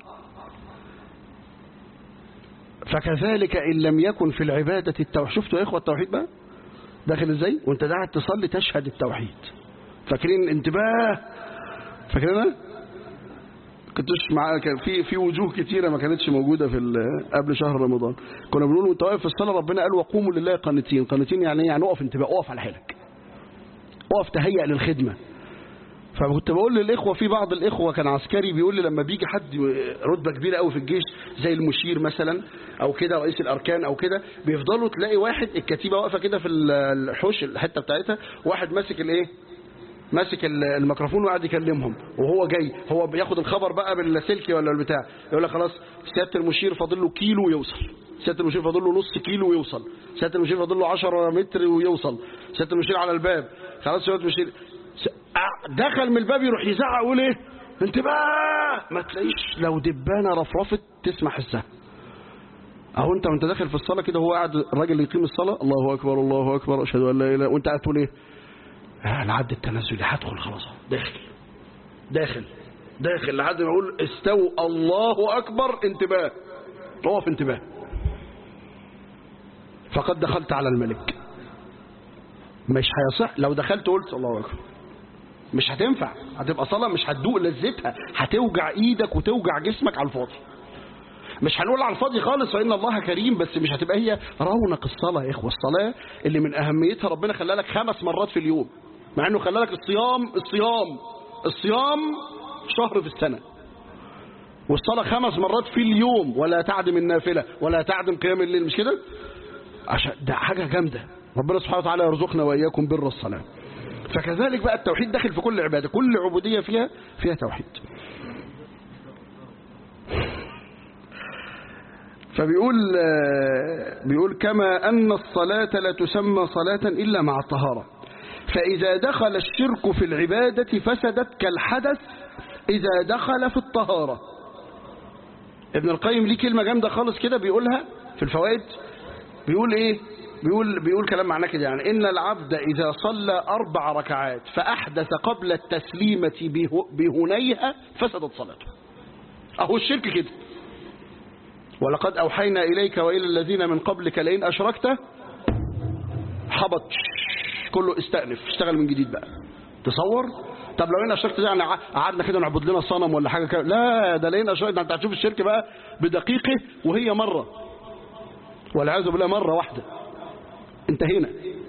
فكذلك إن لم يكن في العبادة التوحيد شفتوا يا إخوة التوحيد بقى داخل إزاي وانت قاعد تصلي تشهد التوحيد فاكرين انتباه فاكرين كنتش مع كان في في وجوه كتيره ما كانتش موجوده في قبل شهر رمضان كنا بنقول وانت واقف في الصلاه ربنا قال وقوموا لله قانتين قانتين يعني يعني اقف انتباه اقف على حيلك اقف تهيأ للخدمه فكنت بقول للإخوة في بعض الإخوة كان عسكري بيقول لي لما بيجي حد رتبة كبيرة قوي في الجيش زي المشير مثلا أو كده رئيس الأركان أو كده بيفضلوا تلاقي واحد الكتيبة واقفة كده في الحوش الحتة بتاعتها واحد ماسك الإيه ماسك الميكروفون وقاعد يكلمهم وهو جاي هو بياخد الخبر بقى بالسلكي ولا البتاع يقول لك خلاص سيادة المشير فاضل له كيلو ويوصل سيادة المشير فاضل له نص كيلو ويوصل سيادة المشير فاضل له 10 متر ويوصل سيادة المشير على الباب خلاص سيادة المشير دخل من الباب يروح يزعق يقول ايه انتباه ما تلاقيش لو دبانه رفرفت تسمع حسها اهو انت وانت داخل في الصلاه كده هو قاعد الراجل اللي يقيم الصلاه الله اكبر الله اكبر اشهد ان لا اله وانت قاعد تقول ايه آه العد التنازلي هدخل خلاص داخل داخل داخل لحد ما اقول استوى الله اكبر انتباه اقف انتباه فقد دخلت على الملك مش هيصح لو دخلت قلت الله اكبر مش هتنفع هتبقى صلاة مش هتدوق لذتها هتوجع ايدك وتوجع جسمك على الفاضي مش هنقول على الفاضي خالص فإن الله كريم بس مش هتبقى هي رونق الصلاة يا إخوة الصلاة اللي من أهميتها ربنا خلى لك خمس مرات في اليوم مع أنه خلى لك الصيام الصيام الصيام شهر في السنة والصلاة خمس مرات في اليوم ولا تعدم النافلة ولا تعدم قيام الليل مش كده عشان ده حاجة جامدة ربنا سبحانه وتعالى يرزقنا وإياكم بر الصلاة فكذلك بقى التوحيد داخل في كل عبادة كل عبودية فيها فيها توحيد فبيقول بيقول كما أن الصلاة لا تسمى صلاة إلا مع الطهارة فإذا دخل الشرك في العبادة فسدت كالحدث إذا دخل في الطهارة ابن القيم ليه كلمة جامدة خالص كده بيقولها في الفوائد بيقول ايه بيقول بيقول كلام معناه كده يعني ان العبد اذا صلى اربع ركعات فاحدث قبل التسليمه بهنيها فسدت صلاته اهو الشرك كده ولقد اوحينا اليك والى الذين من قبلك لئن اشركت حبط كله استأنف اشتغل من جديد بقى تصور طب لو لقينا الشرك ده يعني قعدنا كده نعبد لنا صنم ولا حاجه كده لا ده لقينا شرك ده انت هتشوف الشرك بقى بدقيقه وهي مره والعياذ بالله مره واحده انتهينا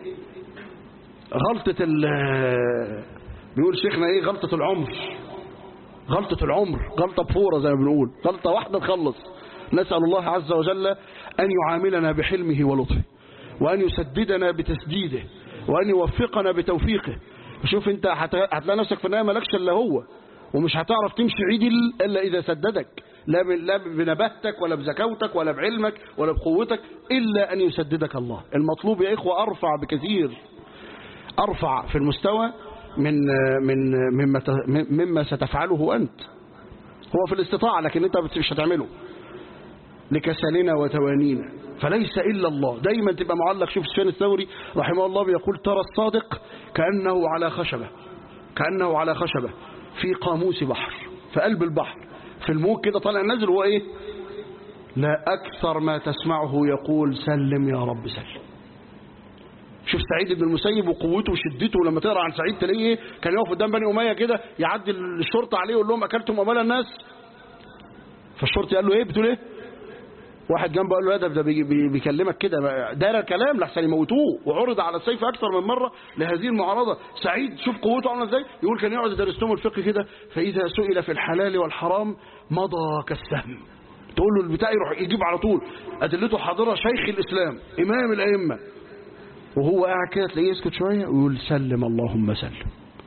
غلطه ال بيقول شيخنا ايه غلطه العمر غلطه العمر غلطه بفوره زي ما بنقول غلطه واحده تخلص نسال الله عز وجل ان يعاملنا بحلمه ولطفه وان يسددنا بتسديده وان يوفقنا بتوفيقه شوف انت هتلاقي نفسك في النهايه مالكش الا هو ومش هتعرف تمشي عدل الا اذا سددك لا لا بنبهتك ولا بزكوتك ولا بعلمك ولا بقوتك الا ان يسددك الله المطلوب يا اخوه ارفع بكثير ارفع في المستوى من من مما مما ستفعله انت هو في الاستطاعه لكن انت مش هتعمله لكسلنا وتوانينا فليس إلا الله دايما تبقى معلق شوف سفيان الثوري رحمه الله بيقول ترى الصادق كأنه على خشبة كأنه على خشبة في قاموس بحر في قلب البحر في الموج كده طالع نازل هو ايه لا أكثر ما تسمعه يقول سلم يا رب سلم شوف سعيد بن المسيب وقوته وشدته لما تقرا عن سعيد تلاقيه كان يقف قدام بني اميه كده يعدي الشرطه عليه ويقول لهم اكلتم اموال الناس فالشرطي قال له ايه بتقول ايه واحد جنبه قال له ده ده بيكلمك كده دار الكلام لحسن يموتوه وعرض على السيف اكثر من مره لهذه المعارضه سعيد شوف قوته عامله ازاي يقول كان يقعد يدرس لهم الفقه كده فاذا سئل في الحلال والحرام مضى كالسهم تقول له البتاع يروح يجيب على طول ادلته حاضره شيخ الاسلام امام الائمه وهو قاعد كده تلاقيه يسكت شويه ويقول سلم اللهم سلم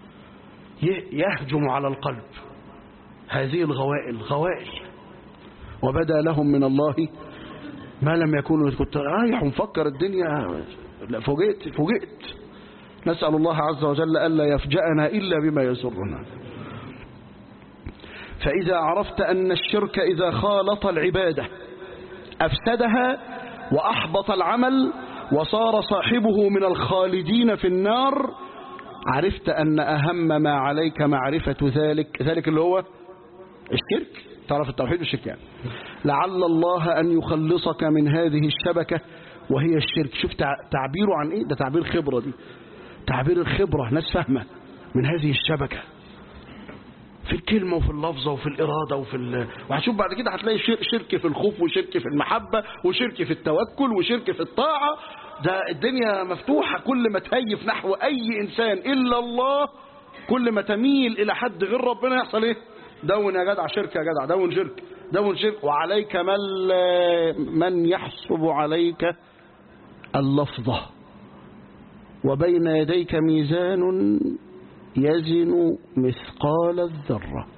يهجم على القلب هذه الغوائل غوائل وبدا لهم من الله ما لم يكونوا كنت رايح ومفكر الدنيا لا فوجئت فوجئت نسأل الله عز وجل ألا يفجأنا إلا بما يسرنا فإذا عرفت أن الشرك إذا خالط العبادة أفسدها وأحبط العمل وصار صاحبه من الخالدين في النار عرفت أن أهم ما عليك معرفة ذلك ذلك اللي هو الشرك تعرف التوحيد والشرك يعني لعل الله أن يخلصك من هذه الشبكة وهي الشرك شوف تعبيره عن إيه ده تعبير خبرة دي تعبير الخبرة ناس فاهمة من هذه الشبكة في الكلمة وفي اللفظة وفي الإرادة وفي ال... وهتشوف بعد كده هتلاقي شرك في الخوف وشرك في المحبة وشرك في التوكل وشرك في الطاعة ده الدنيا مفتوحة كل ما تهيف نحو أي إنسان إلا الله كل ما تميل إلى حد غير ربنا يحصل إيه دون يا جدع شرك يا جدع دون شرك دون شرك وعليك من من يحسب عليك اللفظة وبين يديك ميزان يزن مثقال الذرة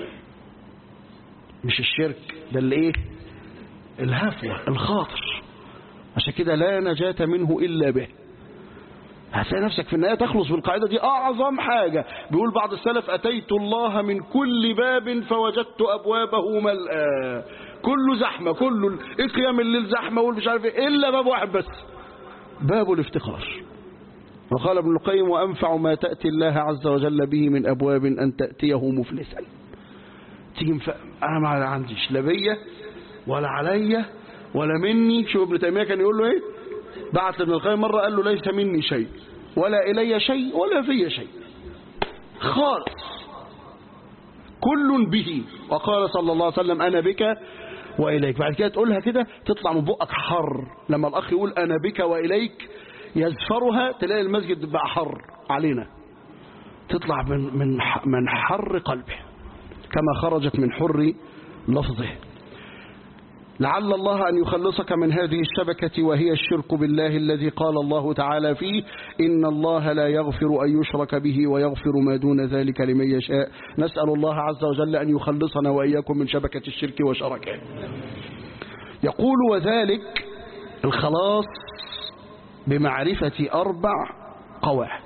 مش الشرك ده اللي ايه الهفوة الخاطر عشان كده لا نجاة منه إلا به هتلاقي نفسك في النهاية تخلص بالقاعدة دي أعظم حاجة بيقول بعض السلف أتيت الله من كل باب فوجدت أبوابه ملأى كله زحمة كله القيام الليل زحمة والمش عارف إيه إلا باب واحد بس باب الافتقار وقال ابن القيم وأنفع ما تأتي الله عز وجل به من أبواب أن تأتيه مفلسا تيجي مف... أنا ما عنديش لا بيا ولا عليا ولا مني شوف ابن تيمية كان يقول له إيه بعت ابن القيم مرة قال له ليس مني شيء ولا إلي شيء ولا في شيء خالص كل به وقال صلى الله عليه وسلم أنا بك وإليك بعد كده تقولها كده تطلع من بقك حر لما الأخ يقول أنا بك وإليك يزفرها تلاقي المسجد بقى حر علينا تطلع من من من حر قلبه كما خرجت من حر لفظه لعل الله أن يخلصك من هذه الشبكة وهي الشرك بالله الذي قال الله تعالى فيه إن الله لا يغفر أن يشرك به ويغفر ما دون ذلك لمن يشاء نسأل الله عز وجل أن يخلصنا وإياكم من شبكة الشرك وشركه يقول وذلك الخلاص بمعرفة أربع قواعد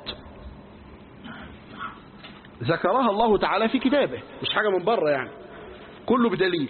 ذكرها الله تعالى في كتابه مش حاجة من بره يعني كله بدليل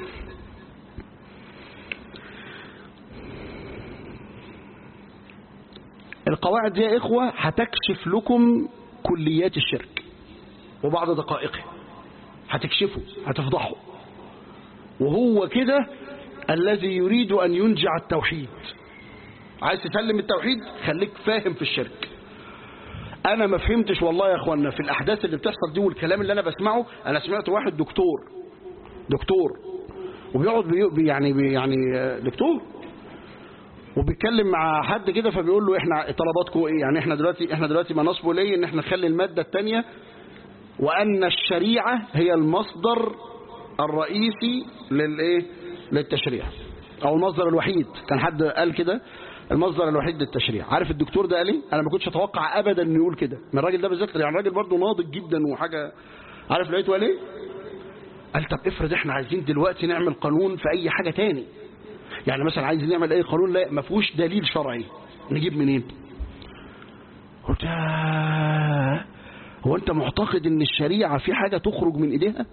القواعد دي يا إخوة هتكشف لكم كليات الشرك وبعض دقائقه هتكشفه هتفضحه وهو كده الذي يريد أن ينجع التوحيد عايز تسلم التوحيد خليك فاهم في الشرك انا ما فهمتش والله يا اخوانا في الاحداث اللي بتحصل دي والكلام اللي انا بسمعه انا سمعت واحد دكتور دكتور وبيقعد بي بي- يعني بي يعني آه، دكتور وبيتكلم مع حد كده فبيقول له احنا طلباتكم ايه يعني احنا دلوقتي احنا دلوقتي مناصبه ليه ان احنا نخلي الماده الثانيه وان الشريعه هي المصدر الرئيسي للايه للتشريع او المصدر الوحيد كان حد قال كده المصدر الوحيد للتشريع عارف الدكتور ده قال ايه انا ما كنتش اتوقع ابدا انه يقول كده من الراجل ده بالذات يعني الراجل برضه ناضج جدا وحاجه عارف لقيته قال ايه قال طب افرض احنا عايزين دلوقتي نعمل قانون في اي حاجه تاني يعني مثلا عايز نعمل اي قانون لا ما فيهوش دليل شرعي نجيب منين قلت آه، هو انت معتقد ان الشريعه في حاجه تخرج من ايديها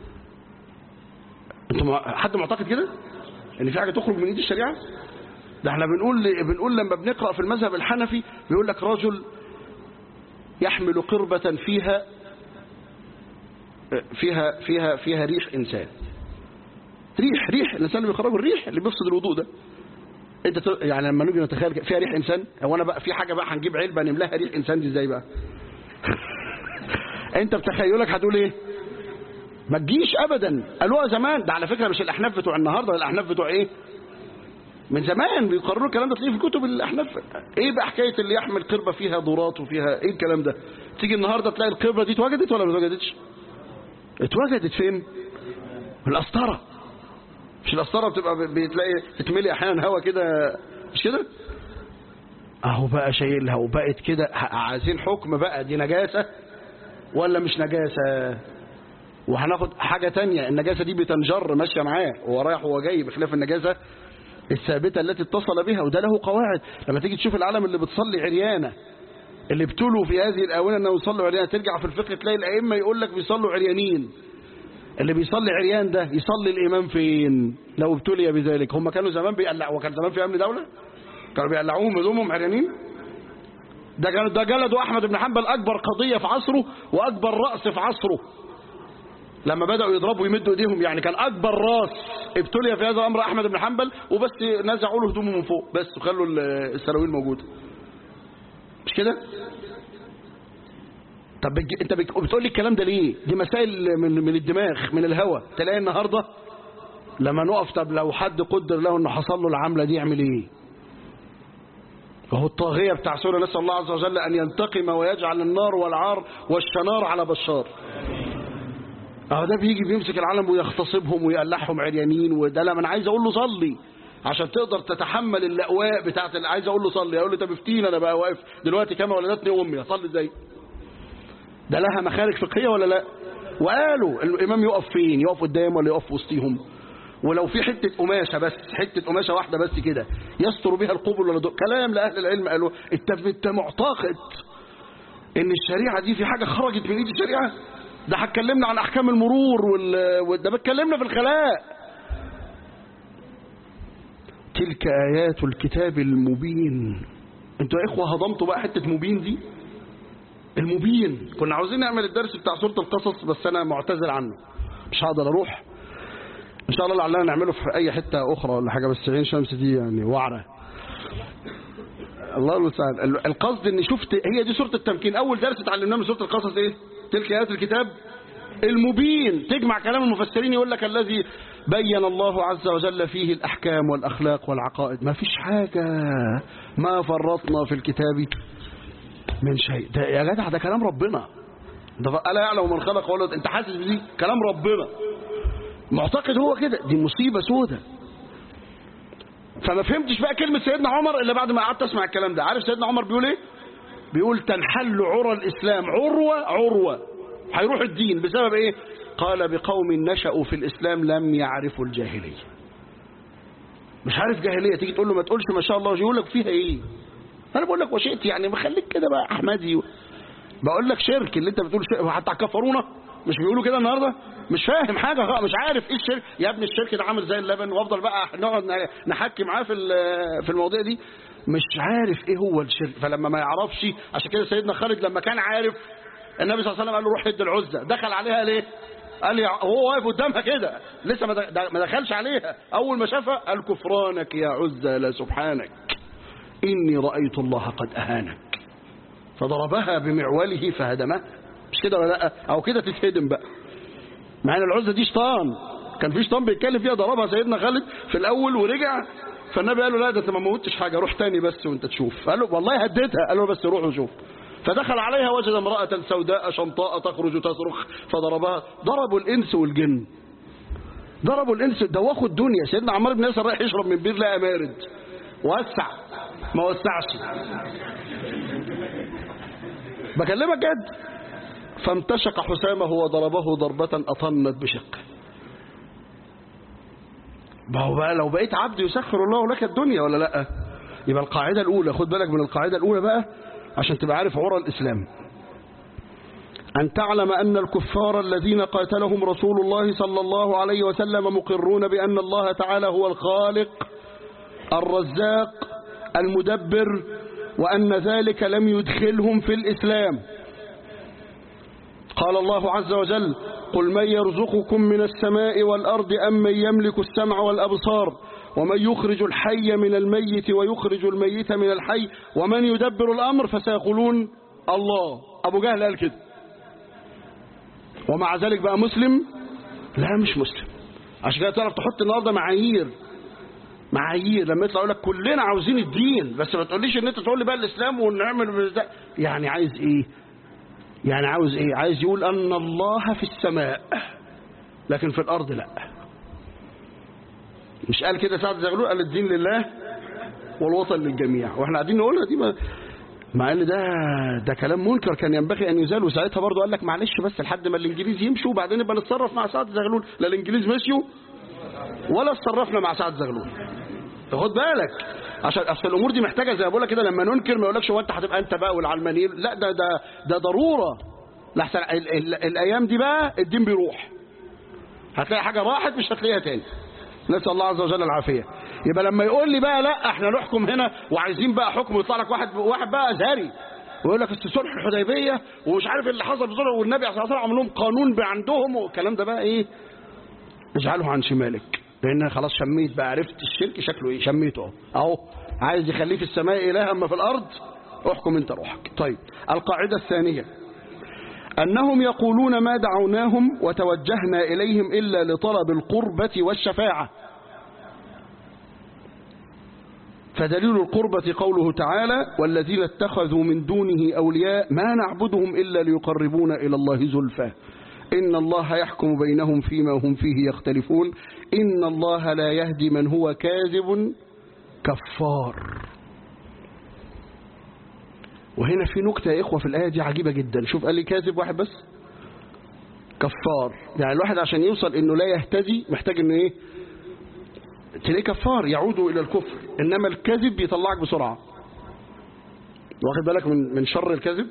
انت مع- حد معتقد كده ان في حاجه تخرج من ايد الشريعه ده احنا بنقول بنقول لما بنقرا في المذهب الحنفي بيقول لك رجل يحمل قربة فيها فيها فيها فيها ريح انسان ريح ريح الانسان اللي بيخرجه الريح اللي بيفسد الوضوء ده انت ت- يعني لما نيجي نتخيل كده، فيها ريح انسان هو انا بقى في حاجه بقى هنجيب علبه نملاها ريح انسان دي ازاي بقى انت بتخيلك هتقول ايه ما تجيش ابدا قالوها زمان ده على فكره مش الاحناف بتوع النهارده الاحناف بتوع ايه من زمان بيقرروا الكلام ده تلاقيه في كتب الاحناف ايه بقى حكايه اللي يحمل قربه فيها ضرات وفيها ايه الكلام ده تيجي النهارده تلاقي القربه دي اتوجدت ولا ما اتوجدتش اتوجدت فين في القسطره مش القسطره بتبقى ب- بتلاقي تتملي احيانا هوا كده مش كده اهو بقى شايلها وبقت كده ه- عايزين حكم بقى دي نجاسه ولا مش نجاسه وهناخد حاجة تانية النجاسة دي بتنجر ماشية معاه وهو رايح وهو جاي بخلاف النجاسة الثابتة التي اتصل بها وده له قواعد لما تيجي تشوف العالم اللي بتصلي عريانة اللي ابتلوا في هذه الآونة انه يصلوا عريانة ترجع في الفقه تلاقي الأئمة يقول لك بيصلوا عريانين اللي بيصلي عريان ده يصلي الإمام فين لو ابتلي بذلك هم كانوا زمان بيقلعوا وكان زمان في أمن دولة كانوا بيقلعوهم هدومهم عريانين ده كان- ده جلدوا أحمد بن حنبل أكبر قضية في عصره وأكبر رأس في عصره لما بدأوا يضربوا ويمدوا ايديهم يعني كان اكبر راس ابتلي في هذا الامر احمد بن حنبل وبس نزعوا له هدومه من فوق بس وخلوا ال- السراويل موجوده مش كده طب بتج- انت بت- بتقول لي الكلام ده ليه دي مسائل من من الدماغ من الهوى تلاقي النهارده لما نقف طب لو حد قدر له انه حصل له العمله دي يعمل ايه وهو الطاغيه بتاع سوره نسال الله عز وجل ان ينتقم ويجعل النار والعار والشنار على بشار اه ده بيجي بيمسك العالم ويغتصبهم ويقلعهم عريانين وده لا ما انا عايز اقول له صلي عشان تقدر تتحمل الاقواء بتاعت اللي عايز اقول له صلي اقول له طب افتيني انا بقى واقف دلوقتي كما ولدتني امي اصلي ازاي ده لها مخارج فقهيه ولا لا وقالوا الامام يقف فين يقف قدام ولا يقف وسطيهم ولو في حته قماشه بس حته قماشه واحده بس كده يستر بها القبل ولا دو. كلام لاهل العلم قالوا انت انت معتقد ان الشريعه دي في حاجه خرجت من ايد الشريعه ده هتكلمنا عن احكام المرور وال... وال- ده بتكلمنا في الخلاء تلك ايات الكتاب المبين انتوا يا اخوه هضمتوا بقى حته مبين دي المبين كنا عاوزين نعمل الدرس بتاع سوره القصص بس انا معتذر عنه مش هقدر اروح ان شاء الله لعلنا نعمله في اي حته اخرى ولا حاجه بس عين شمس دي يعني وعره الله المستعان ال- القصد ان شفت هي دي سوره التمكين اول درس اتعلمناه من سوره القصص ايه تلك ايات الكتاب المبين تجمع كلام المفسرين يقول لك الذي بين الله عز وجل فيه الاحكام والاخلاق والعقائد ما فيش حاجه ما فرطنا في الكتاب من شيء ده يا جدع ده كلام ربنا ده الا يعلم من خلق ولد انت حاسس بدي كلام ربنا معتقد هو كده دي مصيبه سودة فما فهمتش بقى كلمه سيدنا عمر الا بعد ما قعدت اسمع الكلام ده عارف سيدنا عمر بيقول ايه بيقول تنحل عرى الاسلام عروه عروه هيروح الدين بسبب ايه قال بقوم نشأوا في الاسلام لم يعرفوا الجاهليه مش عارف جاهليه تيجي تقول له ما تقولش ما شاء الله يقول لك فيها ايه انا بقول لك وشئت يعني ما خليك كده بقى احمدي بقول لك شرك اللي انت بتقول شرك حتى كفرونا مش بيقولوا كده النهارده مش فاهم حاجه خالص، مش عارف ايه الشرك يا ابني الشرك ده عامل زي اللبن وافضل بقى نقعد نحكي معاه في ال- في المواضيع دي مش عارف ايه هو الشرك فلما ما يعرفش عشان كده سيدنا خالد لما كان عارف النبي صلى الله عليه وسلم قال له روح هد العزة دخل عليها ليه قال لي هو واقف قدامها كده لسه ما د- ما دخلش عليها اول ما شافها قال كفرانك يا عزة لا سبحانك اني رايت الله قد اهانك فضربها بمعوله فهدمها مش كده ولا لا او كده تتهدم بقى مع ان العزة دي شيطان كان في شيطان بيتكلم فيها ضربها سيدنا خالد في الاول ورجع فالنبي قال له لا ده انت ما موتش حاجه روح تاني بس وانت تشوف قال له والله هديتها قال له بس روح وشوف فدخل عليها وجد امرأة سوداء شمطاء تخرج تصرخ فضربها ضربوا الإنس والجن ضربوا الإنس دوخوا الدنيا سيدنا عمار بن ياسر رايح يشرب من بير لقى مارد وسع ما وسعش بكلمك جد فامتشق حسامه وضربه ضربة أطنت بشقه ما هو بقى لو بقيت عبد يسخر الله لك الدنيا ولا لا يبقى القاعدة الأولى خد بالك من القاعدة الأولى بقى عشان تبقى عارف عرى الإسلام أن تعلم أن الكفار الذين قاتلهم رسول الله صلى الله عليه وسلم مقرون بأن الله تعالى هو الخالق الرزاق المدبر وأن ذلك لم يدخلهم في الإسلام قال الله عز وجل قل من يرزقكم من السماء والأرض أم من يملك السمع والأبصار ومن يخرج الحي من الميت ويخرج الميت من الحي ومن يدبر الأمر فسيقولون الله أبو جهل قال كده ومع ذلك بقى مسلم لا مش مسلم عشان كده تعرف تحط النهارده معايير معايير لما يطلع يقول لك كلنا عاوزين الدين بس ما تقوليش ان انت تقول لي بقى الاسلام ونعمل ده يعني عايز ايه يعني عاوز ايه عايز يقول ان الله في السماء لكن في الارض لا مش قال كده سعد زغلول قال الدين لله والوطن للجميع واحنا قاعدين نقولها دي ما مع ان ده ده كلام منكر كان ينبغي ان يزال وساعتها برضه قال لك معلش بس لحد ما الانجليز يمشوا وبعدين نبقى نتصرف مع سعد زغلول لا الانجليز مشيوا ولا اتصرفنا مع سعد زغلول خد بالك عشان اصل الامور دي محتاجه زي ما بقول لك كده لما ننكر ما يقولكش هو انت هتبقى انت بقى والعلمانيين لا ده ده ده ضروره لحسن ال ال الايام دي بقى الدين بيروح هتلاقي حاجه راحت مش هتلاقيها تاني نسال الله عز وجل العافيه يبقى لما يقول لي بقى لا احنا نحكم هنا وعايزين بقى حكم يطلع لك واحد واحد بقى ازهري ويقول لك في صلح الحديبيه ومش عارف اللي حصل بصلح والنبي صلى الله عليه وسلم عمل لهم قانون عندهم والكلام ده بقى ايه اجعله عن شمالك لان خلاص شميت بقى عرفت الشرك شكله ايه شميته اهو اهو عايز يخليه في السماء اله اما في الارض احكم انت روحك طيب القاعده الثانيه انهم يقولون ما دعوناهم وتوجهنا اليهم الا لطلب القربه والشفاعه فدليل القربة قوله تعالى والذين اتخذوا من دونه أولياء ما نعبدهم إلا ليقربونا إلى الله زلفى إن الله يحكم بينهم فيما هم فيه يختلفون إن الله لا يهدي من هو كاذب كفار وهنا في نكتة يا إخوة في الآية دي عجيبة جدا شوف قال لي كاذب واحد بس كفار يعني الواحد عشان يوصل إنه لا يهتدي محتاج إنه إيه تلاقيه كفار يعود إلى الكفر إنما الكذب بيطلعك بسرعة واخد بالك من من شر الكذب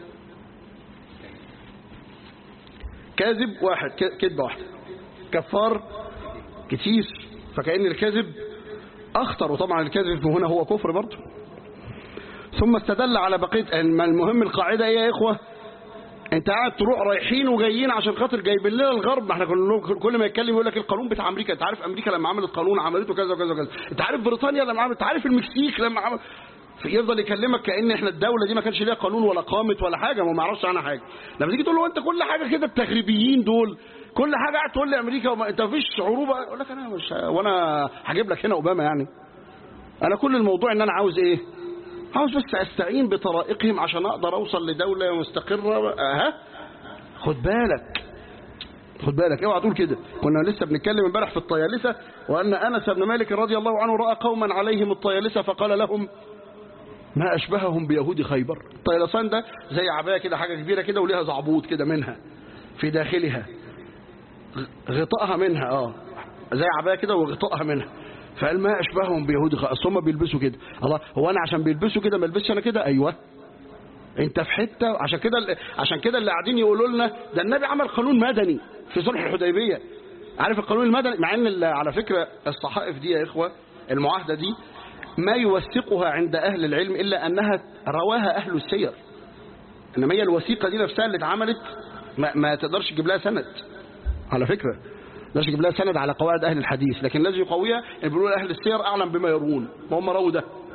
كاذب واحد كذبة واحدة كفار كتير فكأن الكذب أخطر وطبعا الكذب هنا هو كفر برضه ثم استدل على بقية المهم القاعدة ايه يا إخوة انت قاعد تروح رايحين وجايين عشان خاطر جايبين لنا الغرب ما احنا كل ما يتكلم يقول لك القانون بتاع امريكا انت عارف امريكا لما عملت قانون عملته كذا وكذا وكذا انت عارف بريطانيا لما عملت انت عارف المكسيك لما عمل يفضل يكلمك كان احنا الدوله دي ما كانش ليها قانون ولا قامت ولا حاجه ما يعرفش عنها حاجه لما تيجي تقول له انت كل حاجه كده التغريبيين دول كل حاجه قاعد تقول لي امريكا وما انت مفيش عروبه يقول لك انا مش وانا هجيب لك هنا اوباما يعني انا كل الموضوع ان انا عاوز ايه عاوز بس استعين بطرائقهم عشان اقدر اوصل لدوله مستقره ها خد بالك خد بالك اوعى تقول كده كنا لسه بنتكلم امبارح في الطيالسه وان انس بن مالك رضي الله عنه راى قوما عليهم الطيالسه فقال لهم ما أشبههم بيهود خيبر الطيلسان ده زي عباية كده حاجة كبيرة كده وليها زعبوط كده منها في داخلها غطائها منها اه زي عباية كده وغطائها منها فقال ما أشبههم بيهود خيبر أصل هم بيلبسوا كده الله هو أنا عشان بيلبسوا كده ما البسش أنا كده أيوه انت في حته عشان كده عشان كده اللي قاعدين يقولوا لنا ده النبي عمل قانون مدني في صلح الحديبيه عارف القانون المدني مع ان على فكره الصحائف دي يا اخوه المعاهده دي ما يوثقها عند أهل العلم إلا أنها رواها أهل السير إنما هي الوثيقة دي نفسها اللي اتعملت ما, ما تقدرش تجيب لها سند على فكرة ما تقدرش تجيب لها سند على قواعد أهل الحديث لكن الذي يقويها اللي بيقولوا أهل السير أعلم بما يروون ما هم روا ده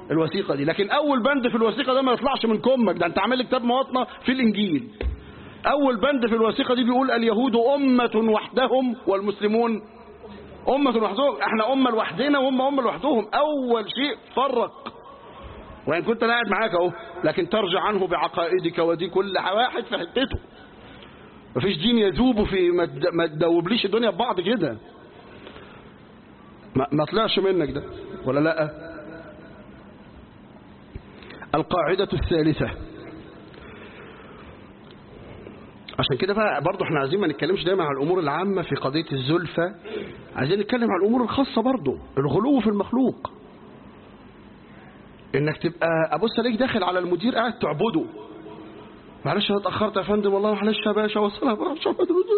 الوثيقة دي لكن أول بند في الوثيقة ده ما يطلعش من كمك ده أنت عامل لي كتاب مواطنة في الإنجيل أول بند في الوثيقة دي بيقول اليهود أمة وحدهم والمسلمون أمة وحدهم احنا أمة لوحدنا وهم أمة لوحدهم أول شيء فرق وإن كنت أنا قاعد معاك أهو لكن ترجع عنه بعقائدك ودي كل واحد في حتته مفيش دين يذوب في ما تد- ما تدوبليش الدنيا ببعض كده ما, ما طلعش منك ده ولا لا القاعدة الثالثة عشان كده بقى برضه احنا عايزين ما نتكلمش دايما عن الامور العامة في قضية الزلفة عايزين نتكلم عن الامور الخاصة برضه الغلو في المخلوق انك تبقى ابص عليك داخل على المدير قاعد تعبده معلش انا اتاخرت يا فندم والله معلش يا باشا وصلها برشا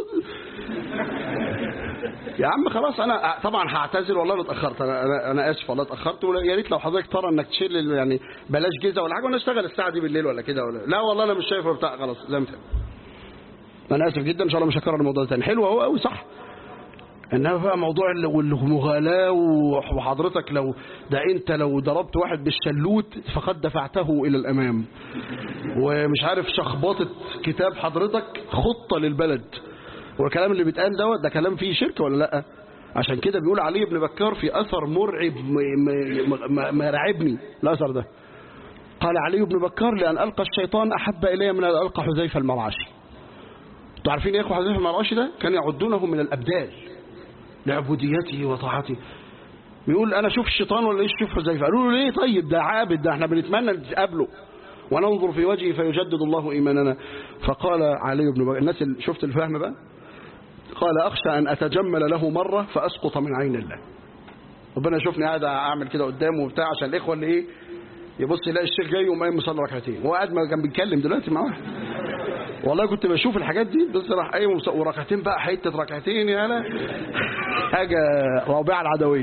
يا عم خلاص انا طبعا هعتذر والله انا اتاخرت انا انا, أنا اسف والله اتاخرت ويا ريت لو حضرتك ترى انك تشيل ال- يعني بلاش جيزه ولا حاجه وانا اشتغل الساعه دي بالليل ولا كده ولا لا والله انا مش شايف بتاع خلاص زي ما فهم. انا اسف جدا ان شاء الله مش هكرر الموضوع ده تاني حلو اهو قوي صح انما بقى موضوع ال- والمغالاه وحضرتك لو ده انت لو ضربت واحد بالشلوت فقد دفعته الى الامام ومش عارف شخبطه كتاب حضرتك خطه للبلد والكلام اللي بيتقال دوت ده كلام فيه شرك ولا لا عشان كده بيقول علي بن بكار في اثر مرعب م- م- م- مرعبني الاثر ده قال علي بن بكار لان القى الشيطان احب الي من ان القى حذيفه المرعشي انتوا عارفين ايه اخو حذيفه المرعشي ده كان يعدونه من الابدال لعبوديته وطاعته بيقول انا اشوف الشيطان ولا ايش اشوف حذيفه قالوا له ليه طيب ده عابد ده احنا بنتمنى نتقابله وننظر في وجهه فيجدد الله ايماننا فقال علي بن بكر الناس اللي شفت الفهم بقى قال اخشى ان اتجمل له مره فاسقط من عين الله ربنا يشوفني قاعد اعمل كده قدامه وبتاع عشان الاخوه اللي ايه يبص يلاقي الشيخ جاي وما مصلي ركعتين هو قاعد ما كان بيتكلم دلوقتي مع واحد والله كنت بشوف الحاجات دي بس راح قايم ومص- وركعتين بقى حته ركعتين يا لا حاجه رابعه العدويه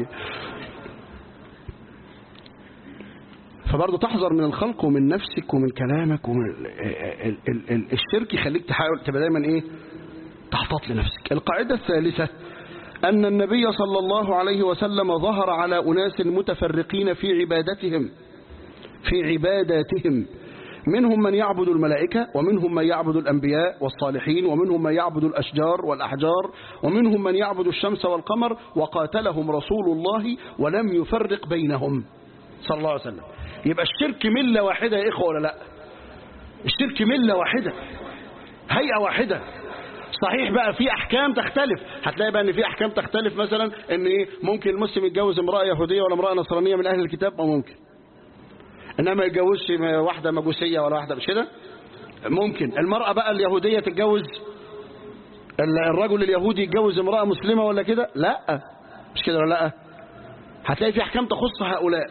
فبرضه تحذر من الخلق ومن نفسك ومن كلامك ومن ال- ال- ال- ال- الشرك يخليك تحاول تبقى دايما ايه تحتاط لنفسك القاعدة الثالثة أن النبي صلى الله عليه وسلم ظهر على أناس متفرقين في عبادتهم في عباداتهم منهم من يعبد الملائكة ومنهم من يعبد الأنبياء والصالحين ومنهم من يعبد الأشجار والأحجار ومنهم من يعبد الشمس والقمر وقاتلهم رسول الله ولم يفرق بينهم صلى الله عليه وسلم يبقى الشرك ملة واحدة يا إخوة ولا لا الشرك ملة واحدة هيئة واحدة صحيح بقى في احكام تختلف هتلاقي بقى ان في احكام تختلف مثلا ان ايه ممكن المسلم يتجوز امراه يهوديه ولا امراه نصرانيه من اهل الكتاب او ممكن انما ما يتجوزش واحده مجوسيه ولا واحده مش كده ممكن المراه بقى اليهوديه تتجوز ال- الرجل اليهودي يتجوز امراه مسلمه ولا كده لا مش كده ولا لا هتلاقي في احكام تخص هؤلاء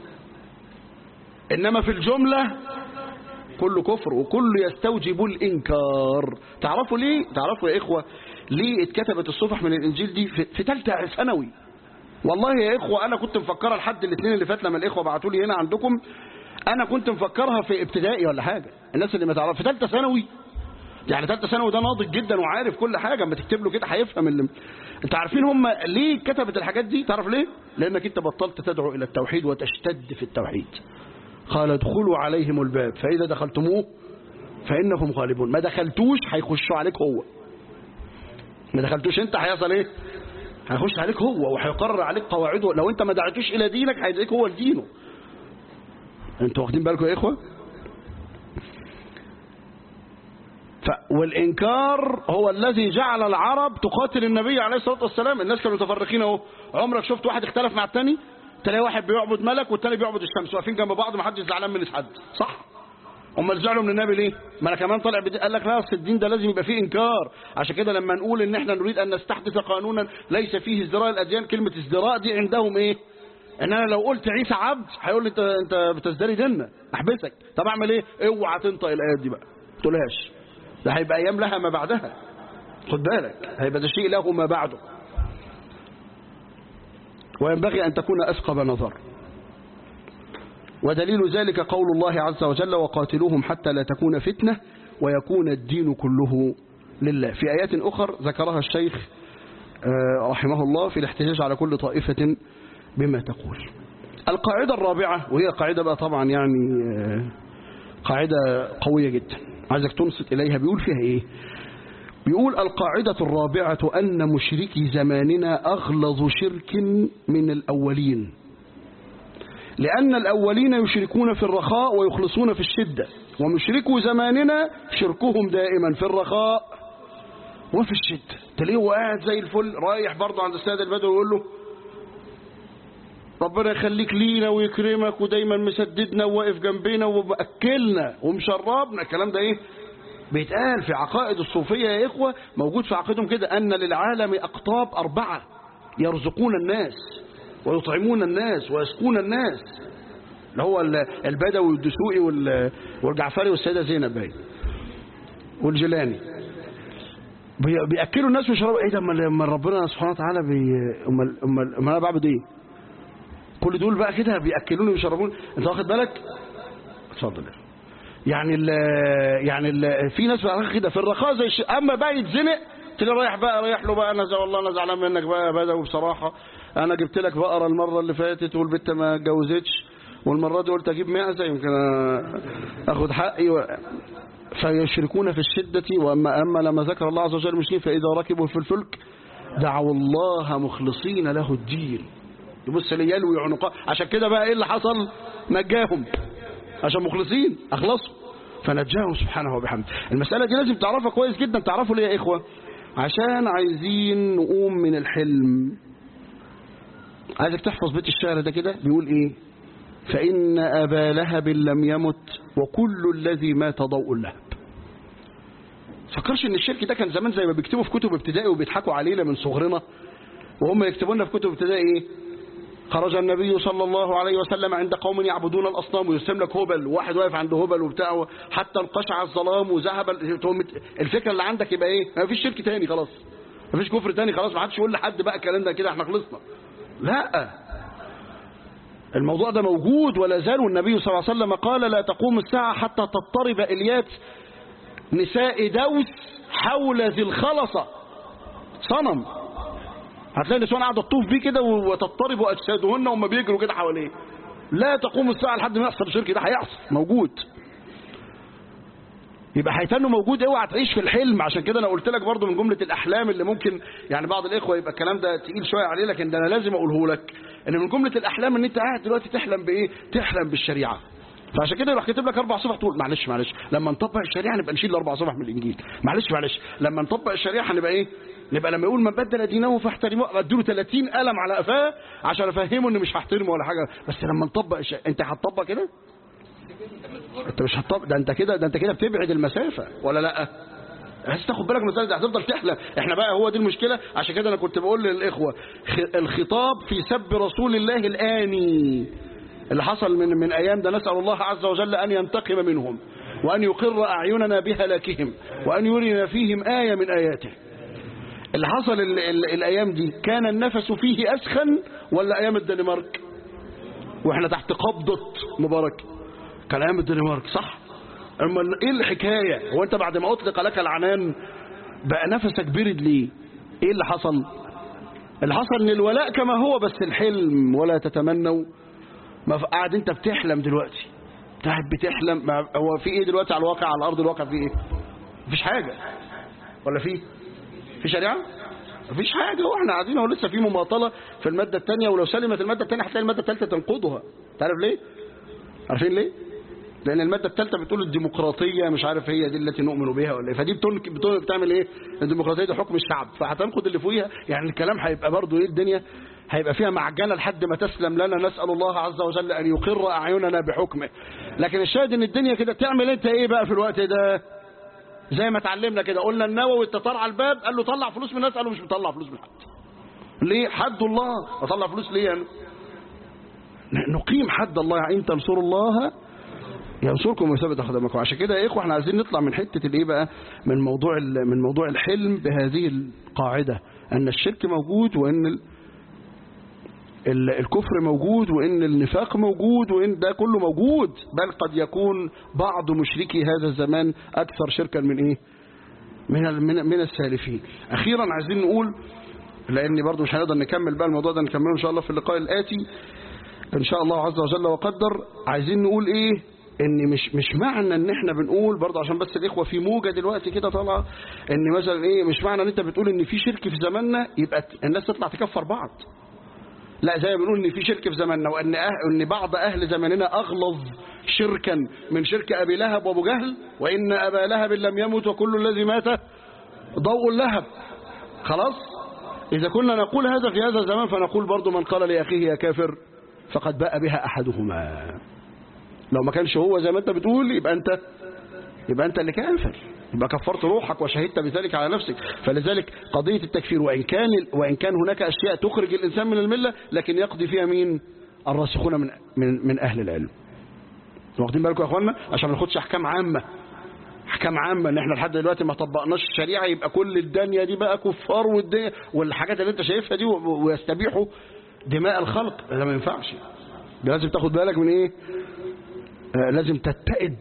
انما في الجمله كله كفر وكله يستوجب الإنكار تعرفوا ليه تعرفوا يا إخوة ليه اتكتبت الصفح من الإنجيل دي في- في ثالثه ثانوي والله يا إخوة أنا كنت مفكرها لحد الاثنين اللي فات لما الإخوة بعتوا لي هنا عندكم أنا كنت مفكرها في ابتدائي ولا حاجة الناس اللي ما تعرف في ثالثه ثانوي يعني ثالثه ثانوي ده ناضج جدا وعارف كل حاجة اما تكتب له كده هيفهم اللي انت عارفين هم ليه كتبت الحاجات دي تعرف ليه لانك انت بطلت تدعو الى التوحيد وتشتد في التوحيد قال ادخلوا عليهم الباب فإذا دخلتموه فإنهم غالبون ما دخلتوش هيخشوا عليك هو ما دخلتوش انت هيحصل ايه هيخش عليك هو وهيقرر عليك قواعده لو انت ما دعيتوش الى دينك هيدعيك هو لدينه انتوا واخدين بالكم يا اخوه ف... والإنكار هو الذي جعل العرب تقاتل النبي عليه الصلاة والسلام الناس كانوا متفرقين اهو عمرك شفت واحد اختلف مع التاني تلاقي واحد بيعبد ملك والتاني بيعبد الشمس واقفين جنب بعض ما حدش زعلان من حد صح هم زعلوا من النبي ليه ما انا كمان طالع بدي... قال لك لا اصل الدين ده لازم يبقى فيه انكار عشان كده لما نقول ان احنا نريد ان نستحدث قانونا ليس فيه ازدراء الاديان كلمه ازدراء دي عندهم ايه ان انا لو قلت عيسى عبد هيقول لي انت انت بتزدري ديننا احبسك طب اعمل ايه اوعى تنطق الايات دي بقى ما تقولهاش ده هيبقى ايام لها ما بعدها خد بالك هيبقى ده شيء له ما بعده وينبغي ان تكون اثقب نظر ودليل ذلك قول الله عز وجل وقاتلوهم حتى لا تكون فتنة ويكون الدين كله لله في آيات أخر ذكرها الشيخ رحمه الله في الاحتجاج على كل طائفة بما تقول القاعدة الرابعة وهي قاعدة بقى طبعا يعني آه، قاعدة قوية جدا عايزك تنصت إليها بيقول فيها إيه بيقول القاعدة الرابعة أن مشركي زماننا أغلظ شرك من الأولين لأن الأولين يشركون في الرخاء ويخلصون في الشدة ومشركو زماننا شركهم دائما في الرخاء وفي الشدة تلاقيه هو قاعد زي الفل رايح برضه عند السيد البدوي ويقول له ربنا يخليك لينا ويكرمك ودايما مسددنا وواقف جنبنا ومأكلنا ومشربنا الكلام ده ايه بيتقال في عقائد الصوفية يا إخوة موجود في عقيدهم كده أن للعالم أقطاب أربعة يرزقون الناس ويطعمون الناس ويسقون الناس اللي هو ال- البدوي والدسوقي وال- والجعفري والسيدة زينب باين والجيلاني بي- بيأكلوا الناس ويشربوا ايه ده اما لما ربنا سبحانه وتعالى بي امال امال امال انا بعبد ايه كل دول بقى كده بيأكلوني ويشربوني انت واخد بالك اتفضل يعني ال يعني ال في ناس بقى كده في الرخاء زي الش... اما بقى يتزنق تلاقي رايح بقى رايح له بقى انا زي والله انا زعلان منك بقى يا بدوي بصراحه انا جبت لك بقره المره اللي فاتت والبت ما اتجوزتش والمره دي قلت اجيب معزه يمكن اخد حقي و... فيشركون في الشدة وأما أما لما ذكر الله عز وجل المشركين فإذا ركبوا في الفلك دعوا الله مخلصين له الدين يبص ليلوي عنقاء عشان كده بقى ايه اللي حصل نجاهم عشان مخلصين اخلصوا فنجاهم سبحانه وبحمده المسألة دي لازم تعرفها كويس جدا تعرفوا ليه يا إخوة عشان عايزين نقوم من الحلم عايزك تحفظ بيت الشعر ده كده بيقول ايه فإن أبا لهب لم يمت وكل الذي مات ضوء اللهب فكرش ان الشرك ده كان زمان زي ما بيكتبوا في كتب ابتدائي وبيضحكوا علينا من صغرنا وهم يكتبوا لنا في كتب ابتدائي ايه خرج النبي صلى الله عليه وسلم عند قوم يعبدون الاصنام ويرسم لك هبل واحد واقف عند هبل وبتاع حتى انقشع الظلام وذهب ال- تقوم الفكره اللي عندك يبقى ايه ما فيش شرك تاني خلاص ما فيش كفر تاني خلاص ما حدش يقول لحد بقى الكلام ده كده احنا خلصنا لا الموضوع ده موجود ولا زال والنبي صلى الله عليه وسلم قال لا تقوم الساعة حتى تضطرب إليات نساء دوس حول ذي الخلصة صنم هتلاقي النسوان قاعدة تطوف بيه كده وتضطرب أجسادهن وهم بيجروا كده حواليه لا تقوم الساعة لحد ما يحصل الشرك ده هيحصل موجود يبقى هيتنه موجود اوعى تعيش في الحلم عشان كده انا قلت لك برضو من جمله الاحلام اللي ممكن يعني بعض الاخوه يبقى الكلام ده تقيل شويه عليه لكن ده انا لازم اقوله لك ان من جمله الاحلام ان انت قاعد دلوقتي تحلم بايه تحلم بالشريعه فعشان كده يروح كاتب لك اربع صفح تقول معلش معلش لما نطبق الشريعه نبقى نشيل الاربع صفح من الانجيل معلش معلش لما نطبق الشريعه هنبقى ايه نبقى لما يقول من بدل دينه فاحترموه اديله 30 قلم على قفاه عشان افهمه ان مش هحترمه ولا حاجه بس لما نطبق الشريعة انت هتطبق كده انت مش هتطبق ده انت كده ده انت كده بتبعد المسافه ولا لا بس تاخد بالك من المسألة دي هتفضل تحلم احنا بقى هو دي المشكلة عشان كده انا كنت بقول للإخوة خ- الخطاب في سب رسول الله الآني اللي حصل من من أيام ده نسأل الله عز وجل أن ينتقم منهم وأن يقر أعيننا بهلاكهم وأن يرينا فيهم آية من آياته اللي حصل ال ال الأيام دي كان النفس فيه أسخن ولا أيام الدنمارك واحنا تحت قبضة مبارك كان أيام الدنمارك صح اما ايه الحكاية هو انت بعد ما اطلق لك العنان بقى نفسك برد ليه ايه اللي حصل اللي حصل ان الولاء كما هو بس الحلم ولا تتمنوا ما ف- قاعد انت بتحلم دلوقتي قاعد بتحلم ما هو في ايه دلوقتي على الواقع على الارض الواقع في ايه مفيش حاجة ولا في في شريعة مفيش حاجة هو احنا قاعدين هو لسه في مماطلة في المادة الثانية ولو سلمت المادة الثانية هتلاقي المادة الثالثة تنقضها تعرف ليه عارفين ليه لان الماده الثالثه بتقول الديمقراطيه مش عارف هي دي التي نؤمن بها ولا ايه فدي بتنك بتنك بتعمل ايه الديمقراطيه دي حكم الشعب فهتنقض اللي فوقيها يعني الكلام هيبقى برضه ايه الدنيا هيبقى فيها معجنه لحد ما تسلم لنا نسال الله عز وجل ان يقر اعيننا بحكمه لكن الشاهد ان الدنيا كده تعمل انت ايه بقى في الوقت ده زي ما اتعلمنا كده قلنا النووي التتار على الباب قال له طلع فلوس من الناس قال له مش مطلع فلوس من حد ليه حد الله اطلع فلوس ليه يعني نقيم حد الله يعني ان تنصروا الله ينصركم ويثبت اقدامكم عشان كده يا اخوه احنا عايزين نطلع من حته الايه بقى من موضوع ال- من موضوع الحلم بهذه القاعده ان الشرك موجود وان ال- ال- الكفر موجود وان النفاق موجود وان ده كله موجود بل قد يكون بعض مشركي هذا الزمان اكثر شركا من ايه من ال- من من السالفين اخيرا عايزين نقول لان برضو مش هنقدر نكمل بقى الموضوع ده نكمله ان شاء الله في اللقاء الاتي ان شاء الله عز وجل وقدر عايزين نقول ايه ان مش مش معنى ان احنا بنقول برضه عشان بس الاخوه في موجه دلوقتي كده طالعه ان مثلا ايه مش معنى ان انت بتقول ان في شرك في زماننا يبقى الناس تطلع تكفر بعض لا زي ما بنقول ان في شرك في زماننا وان أه ان بعض اهل زماننا اغلظ شركا من شرك ابي لهب وابو جهل وان ابا لهب لم يمت وكل الذي مات ضوء اللهب خلاص اذا كنا نقول هذا في هذا الزمان فنقول برضه من قال لاخيه يا كافر فقد باء بها احدهما لو ما كانش هو زي ما انت بتقول يبقى انت يبقى انت اللي كافر يبقى كفرت روحك وشهدت بذلك على نفسك فلذلك قضية التكفير وإن كان وإن كان هناك أشياء تخرج الإنسان من الملة لكن يقضي فيها مين الراسخون من من من أهل العلم واخدين بالكم يا اخوانا عشان ما ناخدش احكام عامه احكام عامه ان احنا لحد دلوقتي ما طبقناش الشريعه يبقى كل الدنيا دي بقى كفار والدنيا والحاجات اللي انت شايفها دي ويستبيحوا دماء الخلق ده ما ينفعش لازم تاخد بالك من ايه آه لازم تتئد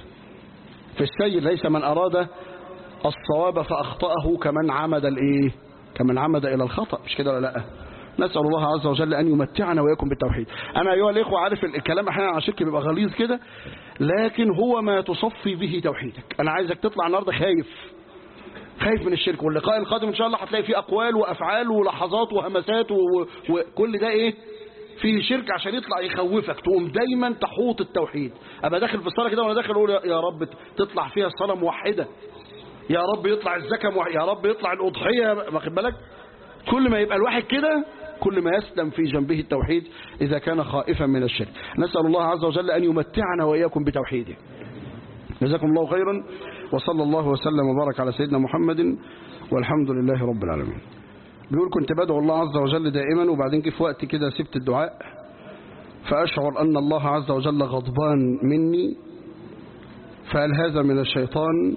في السير ليس من أراد الصواب فأخطأه كمن عمد الإيه كمن عمد إلى الخطأ مش كده ولا لا نسأل الله عز وجل أن يمتعنا وإياكم بالتوحيد أنا أيها الإخوة عارف الكلام أحيانا على الشرك بيبقى غليظ كده لكن هو ما تصفي به توحيدك أنا عايزك تطلع النهاردة خايف خايف من الشرك واللقاء القادم إن شاء الله هتلاقي فيه أقوال وأفعال ولحظات وهمسات وكل ده إيه فيه شرك عشان يطلع يخوفك تقوم دايما تحوط التوحيد ابقى داخل في الصلاه كده وانا داخل اقول يا رب تطلع فيها الصلاه موحده يا رب يطلع الزكاه موحدة. يا رب يطلع الاضحيه واخد بالك كل ما يبقى الواحد كده كل ما يسلم في جنبه التوحيد اذا كان خائفا من الشرك نسال الله عز وجل ان يمتعنا واياكم بتوحيده جزاكم الله خيرا وصلى الله وسلم وبارك على سيدنا محمد والحمد لله رب العالمين بيقول كنت بدعو الله عز وجل دائما وبعدين جه في وقت كده سبت الدعاء فأشعر أن الله عز وجل غضبان مني فهل هذا من الشيطان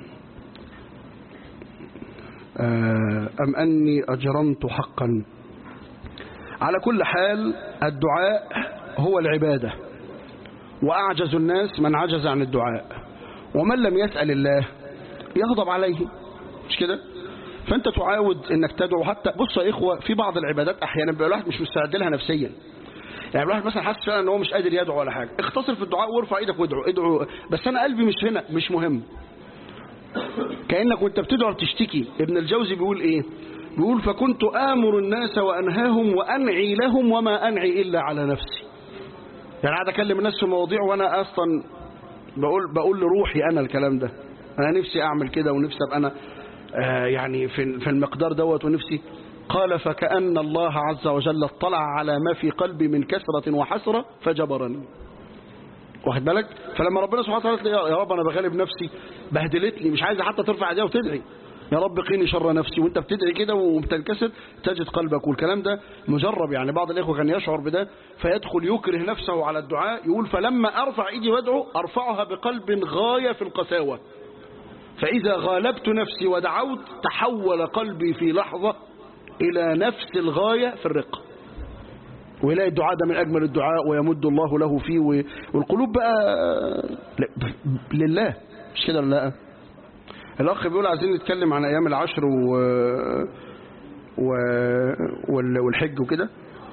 أم أني أجرمت حقا على كل حال الدعاء هو العبادة وأعجز الناس من عجز عن الدعاء ومن لم يسأل الله يغضب عليه مش كده فانت تعاود انك تدعو حتى بص يا اخوه في بعض العبادات احيانا بيبقى الواحد مش مستعد لها نفسيا يعني الواحد مثلا حاسس فعلا ان هو مش قادر يدعو ولا حاجه اختصر في الدعاء وارفع ايدك وادعو ادعو بس انا قلبي مش هنا مش مهم كانك وانت بتدعو بتشتكي ابن الجوزي بيقول ايه بيقول فكنت امر الناس وانهاهم وانعي لهم وما انعي الا على نفسي يعني قاعد اكلم الناس في مواضيع وانا اصلا بقول بقول لروحي انا الكلام ده انا نفسي اعمل كده ونفسي ابقى انا آه يعني في في المقدار دوت ونفسي قال فكأن الله عز وجل اطلع على ما في قلبي من كسرة وحسرة فجبرني واخد بالك فلما ربنا سبحانه وتعالى يا رب انا بغالب نفسي بهدلتني مش عايزه حتى ترفع ايديها وتدعي يا رب قيني شر نفسي وانت بتدعي كده وبتنكسر تجد قلبك والكلام ده مجرب يعني بعض الاخوه كان يشعر بده فيدخل يكره نفسه على الدعاء يقول فلما ارفع ايدي وادعو ارفعها بقلب غايه في القساوه فإذا غالبت نفسي ودعوت تحول قلبي في لحظة إلى نفس الغاية في الرقة ويلاقي الدعاء ده من أجمل الدعاء ويمد الله له فيه والقلوب بقى لله مش كده ولا لا الأخ بيقول عايزين نتكلم عن أيام العشر و... و... والحج وكده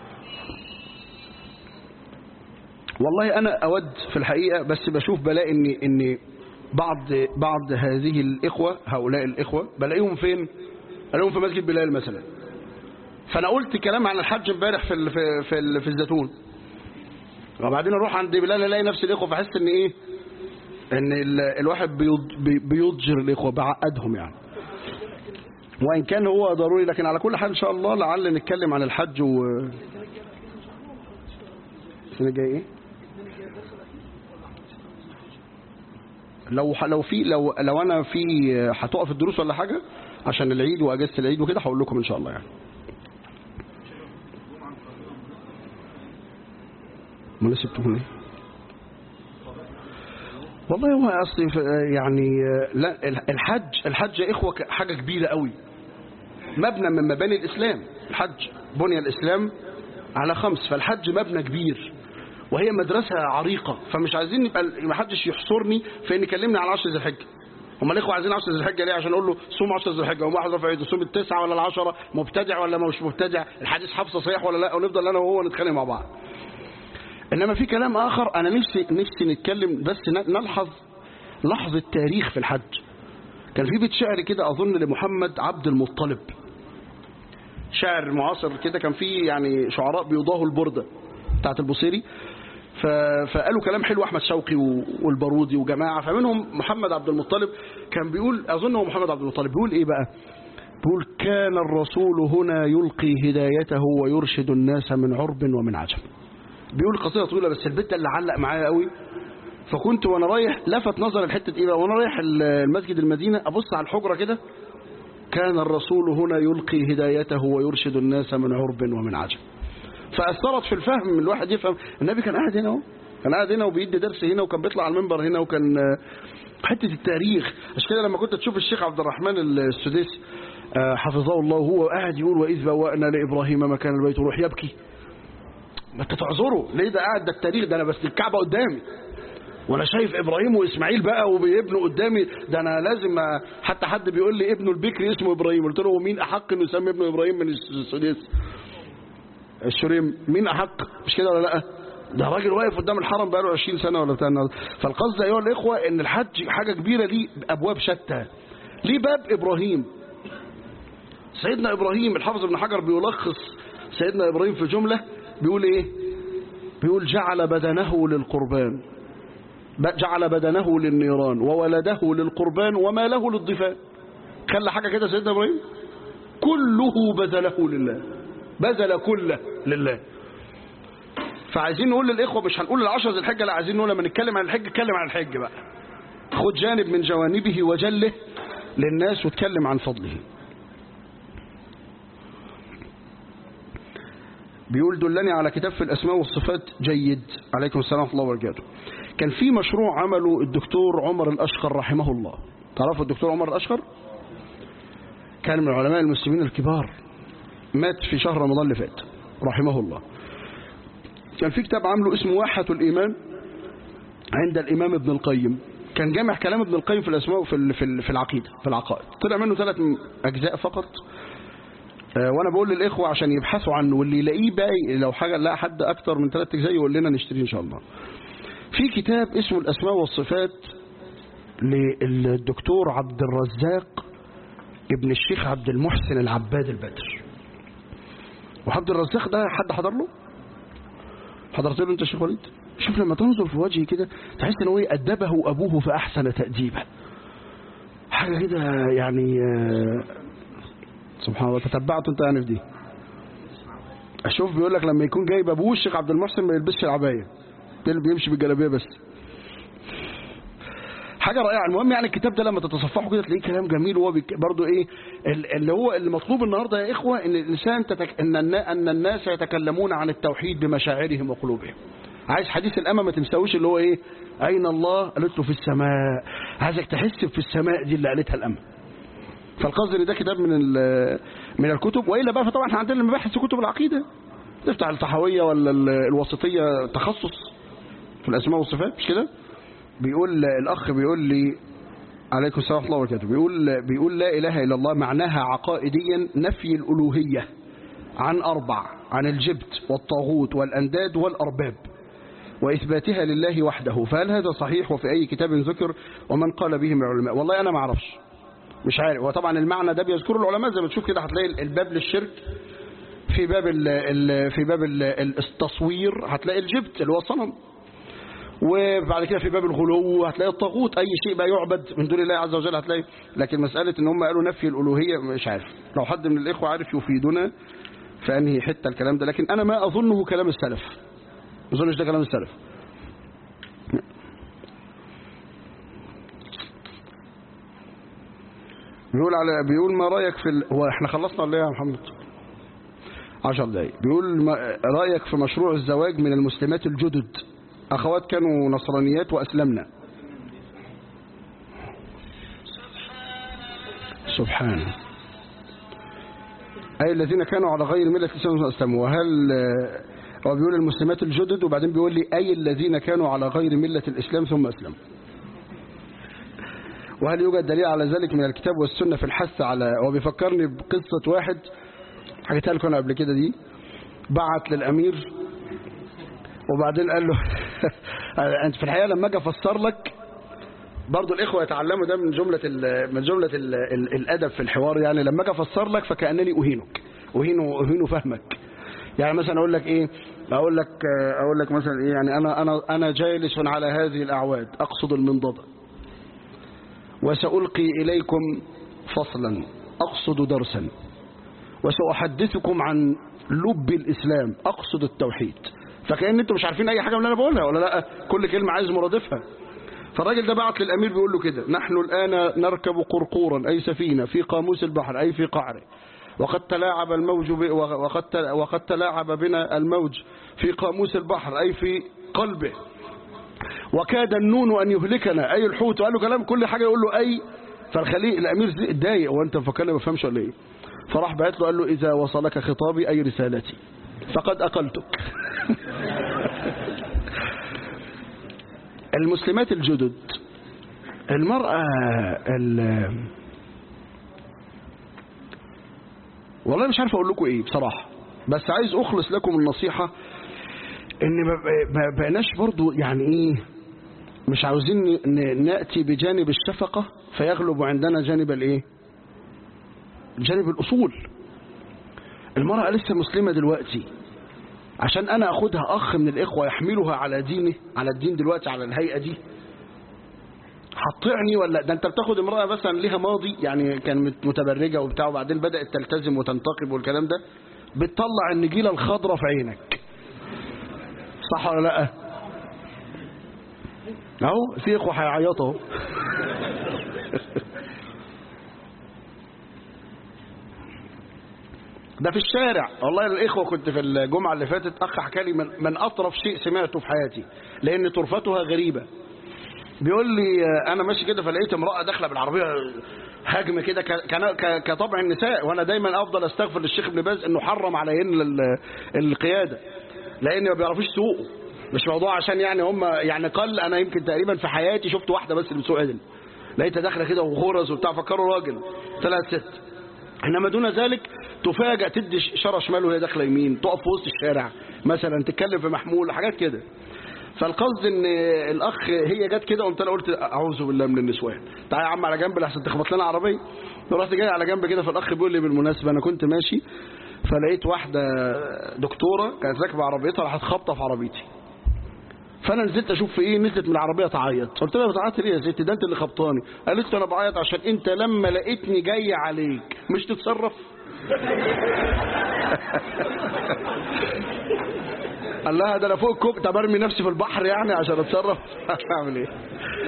والله أنا أود في الحقيقة بس بشوف بلاقي إن إن بعض بعض هذه الإخوة هؤلاء الإخوة بلاقيهم فين بلاقيهم في مسجد بلال مثلا فأنا قلت كلام عن الحج امبارح في ال في في, ال في الزيتون وبعدين اروح عند بلال الاقي نفس الاخوه فاحس ان ايه ان الواحد بيضجر الاخوه بعقدهم يعني وان كان هو ضروري لكن على كل حال ان شاء الله لعل نتكلم عن الحج و السنه الجايه ايه لو لو في لو لو انا في هتقف الدروس ولا حاجه عشان العيد واجازه العيد وكده هقول لكم ان شاء الله يعني ما سبتهم ليه والله هو اصلي يعني لا الحج الحج يا اخوه حاجه كبيره قوي مبنى من مباني الاسلام الحج بني الاسلام على خمس فالحج مبنى كبير وهي مدرسة عريقة فمش عايزين يبقى ما حدش يحصرني في ان يكلمني عن 10 ذي الحجة هم الاخوه عايزين 10 ذي الحجة ليه عشان اقول له صوم 10 ذي الحجة هم واحد رفع يده صوم التسعة ولا العشرة مبتدع ولا مش مبتدع الحديث حفصة صحيح ولا لا ونفضل انا وهو نتخانق مع بعض إنما في كلام آخر أنا نفسي نفسي نتكلم بس ن- نلحظ لحظة تاريخ في الحج كان في بيت شعر كده أظن لمحمد عبد المطلب شاعر معاصر كده كان في يعني شعراء بيضاهوا البردة بتاعت البصيري ف... فقالوا كلام حلو احمد شوقي و- والبارودي وجماعه فمنهم محمد عبد المطلب كان بيقول اظن هو محمد عبد المطلب بيقول ايه بقى بيقول كان الرسول هنا يلقي هدايته ويرشد الناس من عرب ومن عجم بيقول قصيده طويله بس البيت ده اللي علق معايا قوي فكنت وانا رايح لفت نظر الحته ايه بقى وانا رايح ال- المسجد المدينه ابص على الحجره كده كان الرسول هنا يلقي هدايته ويرشد الناس من عرب ومن عجم فأثرت في الفهم الواحد يفهم النبي كان قاعد هنا اهو كان قاعد هنا وبيدي درس هنا وكان بيطلع على المنبر هنا وكان آه، حتة التاريخ عشان كده لما كنت تشوف الشيخ عبد الرحمن السديسي آه، حفظه الله وهو قاعد يقول وإذ بوأنا لإبراهيم مكان البيت روح يبكي ما انت تعذره ليه ده قاعد ده التاريخ ده انا بس الكعبة قدامي وانا شايف ابراهيم واسماعيل بقى وبيبنوا قدامي ده انا لازم أ- حتى حد بيقول لي ابنه البكري اسمه ابراهيم قلت له هو مين احق انه يسمي ابنه ابراهيم من السديس الشريم مين احق مش كده ولا لا ده راجل واقف قدام الحرم بقاله 20 سنه ولا بتاع النهارده. فالقصد ايها الاخوه ان الحج حاجه كبيره ليه ابواب شتى ليه باب ابراهيم سيدنا ابراهيم الحافظ ابن حجر بيلخص سيدنا ابراهيم في جمله بيقول ايه بيقول جعل بدنه للقربان ب- جعل بدنه للنيران وولده للقربان وما له للضفان خلى حاجه كده سيدنا ابراهيم كله بذله لله بذل كله لله فعايزين نقول للاخوه مش هنقول العشر ذي الحجه لا عايزين نقول لما نتكلم عن الحج اتكلم عن الحج بقى خد جانب من جوانبه وجله للناس واتكلم عن فضله بيقول دلني على كتاب في الأسماء والصفات جيد عليكم السلام ورحمة الله وبركاته كان في مشروع عمله الدكتور عمر الأشقر رحمه الله تعرفوا الدكتور عمر الأشقر كان من علماء المسلمين الكبار مات في شهر رمضان اللي فات رحمه الله كان في كتاب عامله اسمه واحة الإيمان عند الإمام ابن القيم كان جامع كلام ابن القيم في الأسماء وفي ال- في ال- في العقيدة في العقائد طلع منه ثلاث أجزاء فقط آه، وانا بقول للاخوه عشان يبحثوا عنه واللي يلاقيه باقي لو حاجه لا حد اكتر من ثلاث اجزاء يقول لنا نشتريه ان شاء الله في كتاب اسمه الاسماء والصفات للدكتور عبد الرزاق ابن الشيخ عبد المحسن العباد البدر وعبد الرزاق ده حد حضر له حضرت له انت يا شيخ وليد شوف لما تنظر في وجهه كده تحس ان هو إيه؟ ادبه ابوه فاحسن تاديبه حاجه كده يعني آه، سبحان الله تتبعت انت يعني في دي اشوف بيقول لك لما يكون جايب ابوه الشيخ عبد المحسن ما يلبسش العبايه ده بيمشي بالجلابيه بس حاجه رائعه المهم يعني الكتاب ده لما تتصفحه كده تلاقيه كلام جميل وهو بيك... برضه ايه ال- اللي هو المطلوب النهارده يا اخوه ان الانسان تتك... ان النا... ان الناس يتكلمون عن التوحيد بمشاعرهم وقلوبهم عايز حديث الامه ما تنساوش اللي هو ايه اين الله قالت له في السماء عايزك تحس في السماء دي اللي قالتها الامه فالقصد ان ده كتاب من ال- من الكتب والا بقى فطبعا احنا عندنا المباحث في كتب العقيده تفتح الطحاويه ولا ال- الوسطيه تخصص في الاسماء والصفات مش كده بيقول الاخ بيقول لي عليكم السلام ورحمه الله وبركاته بيقول بيقول لا اله الا الله معناها عقائديا نفي الالوهيه عن اربع عن الجبت والطاغوت والانداد والارباب واثباتها لله وحده فهل هذا صحيح وفي اي كتاب ذكر ومن قال به من العلماء والله انا ما اعرفش مش عارف وطبعا المعنى ده بيذكره العلماء زي ما تشوف كده هتلاقي الباب للشرك في باب ال ال في باب ال التصوير هتلاقي الجبت اللي هو الصنم وبعد كده في باب الغلو هتلاقي الطاغوت اي شيء بقى يعبد من دون الله عز وجل هتلاقي لكن مساله ان هم قالوا نفي الالوهيه مش عارف لو حد من الاخوه عارف يفيدنا في انهي حته الكلام ده لكن انا ما اظنه كلام السلف ما اظنش ده كلام السلف بيقول على بيقول ما رايك في ال... هو احنا خلصنا ولا ايه يا محمد 10 دقايق بيقول ما رايك في مشروع الزواج من المسلمات الجدد اخوات كانوا نصرانيات واسلمنا سبحانه اي الذين كانوا على غير مله الاسلام واسلموا وهل آه، هو بيقول المسلمات الجدد وبعدين بيقول لي اي الذين كانوا على غير مله الاسلام ثم اسلموا وهل يوجد دليل على ذلك من الكتاب والسنة في الحث على هو بيفكرني بقصة واحد حكيتها لكم أنا قبل كده دي بعت للأمير وبعدين قال له انت في الحقيقه لما اجي افسر لك برضه الاخوه يتعلموا ده من جمله ال من جمله ال ال الادب في الحوار يعني لما اجي افسر لك فكانني اهينك اهين اهين فهمك يعني مثلا اقول لك ايه اقول لك اقول لك مثلا ايه يعني انا انا انا جالس على هذه الاعواد اقصد المنضده وسالقي اليكم فصلا اقصد درسا وساحدثكم عن لب الاسلام اقصد التوحيد فكأن انتوا مش عارفين اي حاجه من اللي انا بقولها ولا لا كل كلمه عايز مرادفها فالراجل ده بعت للامير بيقول له كده نحن الان نركب قرقورا اي سفينه في قاموس البحر اي في قعره وقد تلاعب الموج ب... وقد وقد تلاعب بنا الموج في قاموس البحر اي في قلبه وكاد النون ان يهلكنا اي الحوت وقال له كلام كل حاجه يقول له اي فالخليل الامير اتضايق وانت مفكرني ما بفهمش ولا ايه فراح بعت له قال له اذا وصلك خطابي اي رسالتي فقد اقلتك المسلمات الجدد المرأة ال والله مش عارف اقول لكم ايه بصراحة بس عايز اخلص لكم النصيحة ان ما بقناش برضو يعني ايه مش عاوزين نأتي بجانب الشفقة فيغلب عندنا جانب الايه جانب الاصول المرأة لسه مسلمة دلوقتي عشان انا اخدها اخ من الاخوة يحملها على دينه على الدين دلوقتي على الهيئة دي هتطعني ولا ده انت بتاخد امرأة مثلا ليها ماضي يعني كانت متبرجة وبتاع وبعدين بدأت تلتزم وتنتقب والكلام ده بتطلع النجيلة الخضراء في عينك صح ولا لا اهو في اخوة هيعيطوا اهو ده في الشارع والله الاخوه كنت في الجمعه اللي فاتت اخ حكى لي من, من اطرف شيء سمعته في حياتي لان طرفتها غريبه بيقول لي انا ماشي كده فلقيت امراه داخله بالعربيه هجم كده كطبع النساء وانا دايما افضل استغفر للشيخ ابن باز انه حرم عليهن القياده لان ما بيعرفوش يسوقوا مش موضوع عشان يعني هم يعني قل انا يمكن تقريبا في حياتي شفت واحده بس اللي بتسوق عدل لقيتها داخله كده وغرز وبتاع فكروا راجل طلعت ست انما دون ذلك تفاجئ تدي اشاره شمال وهي داخله يمين تقف في وسط الشارع مثلا تتكلم في محمول حاجات كده فالقصد ان الاخ هي جت كده قمت انا قلت اعوذ بالله من النسوان تعالى يا عم على جنب لحسن تخبط لنا عربيه رحت جاي على جنب كده فالاخ بيقول لي بالمناسبه انا كنت ماشي فلقيت واحده دكتوره كانت راكبه عربيتها راحت خابطه في عربيتي فانا نزلت اشوف في ايه نزلت من العربيه تعيط قلت لها بتعيط ليه يا ست ده انت اللي خبطاني قالت لي انا بعيط عشان انت لما لقيتني جاي عليك مش تتصرف قال لها ده انا فوق الكوب طب ارمي نفسي في البحر يعني عشان اتصرف اعمل ايه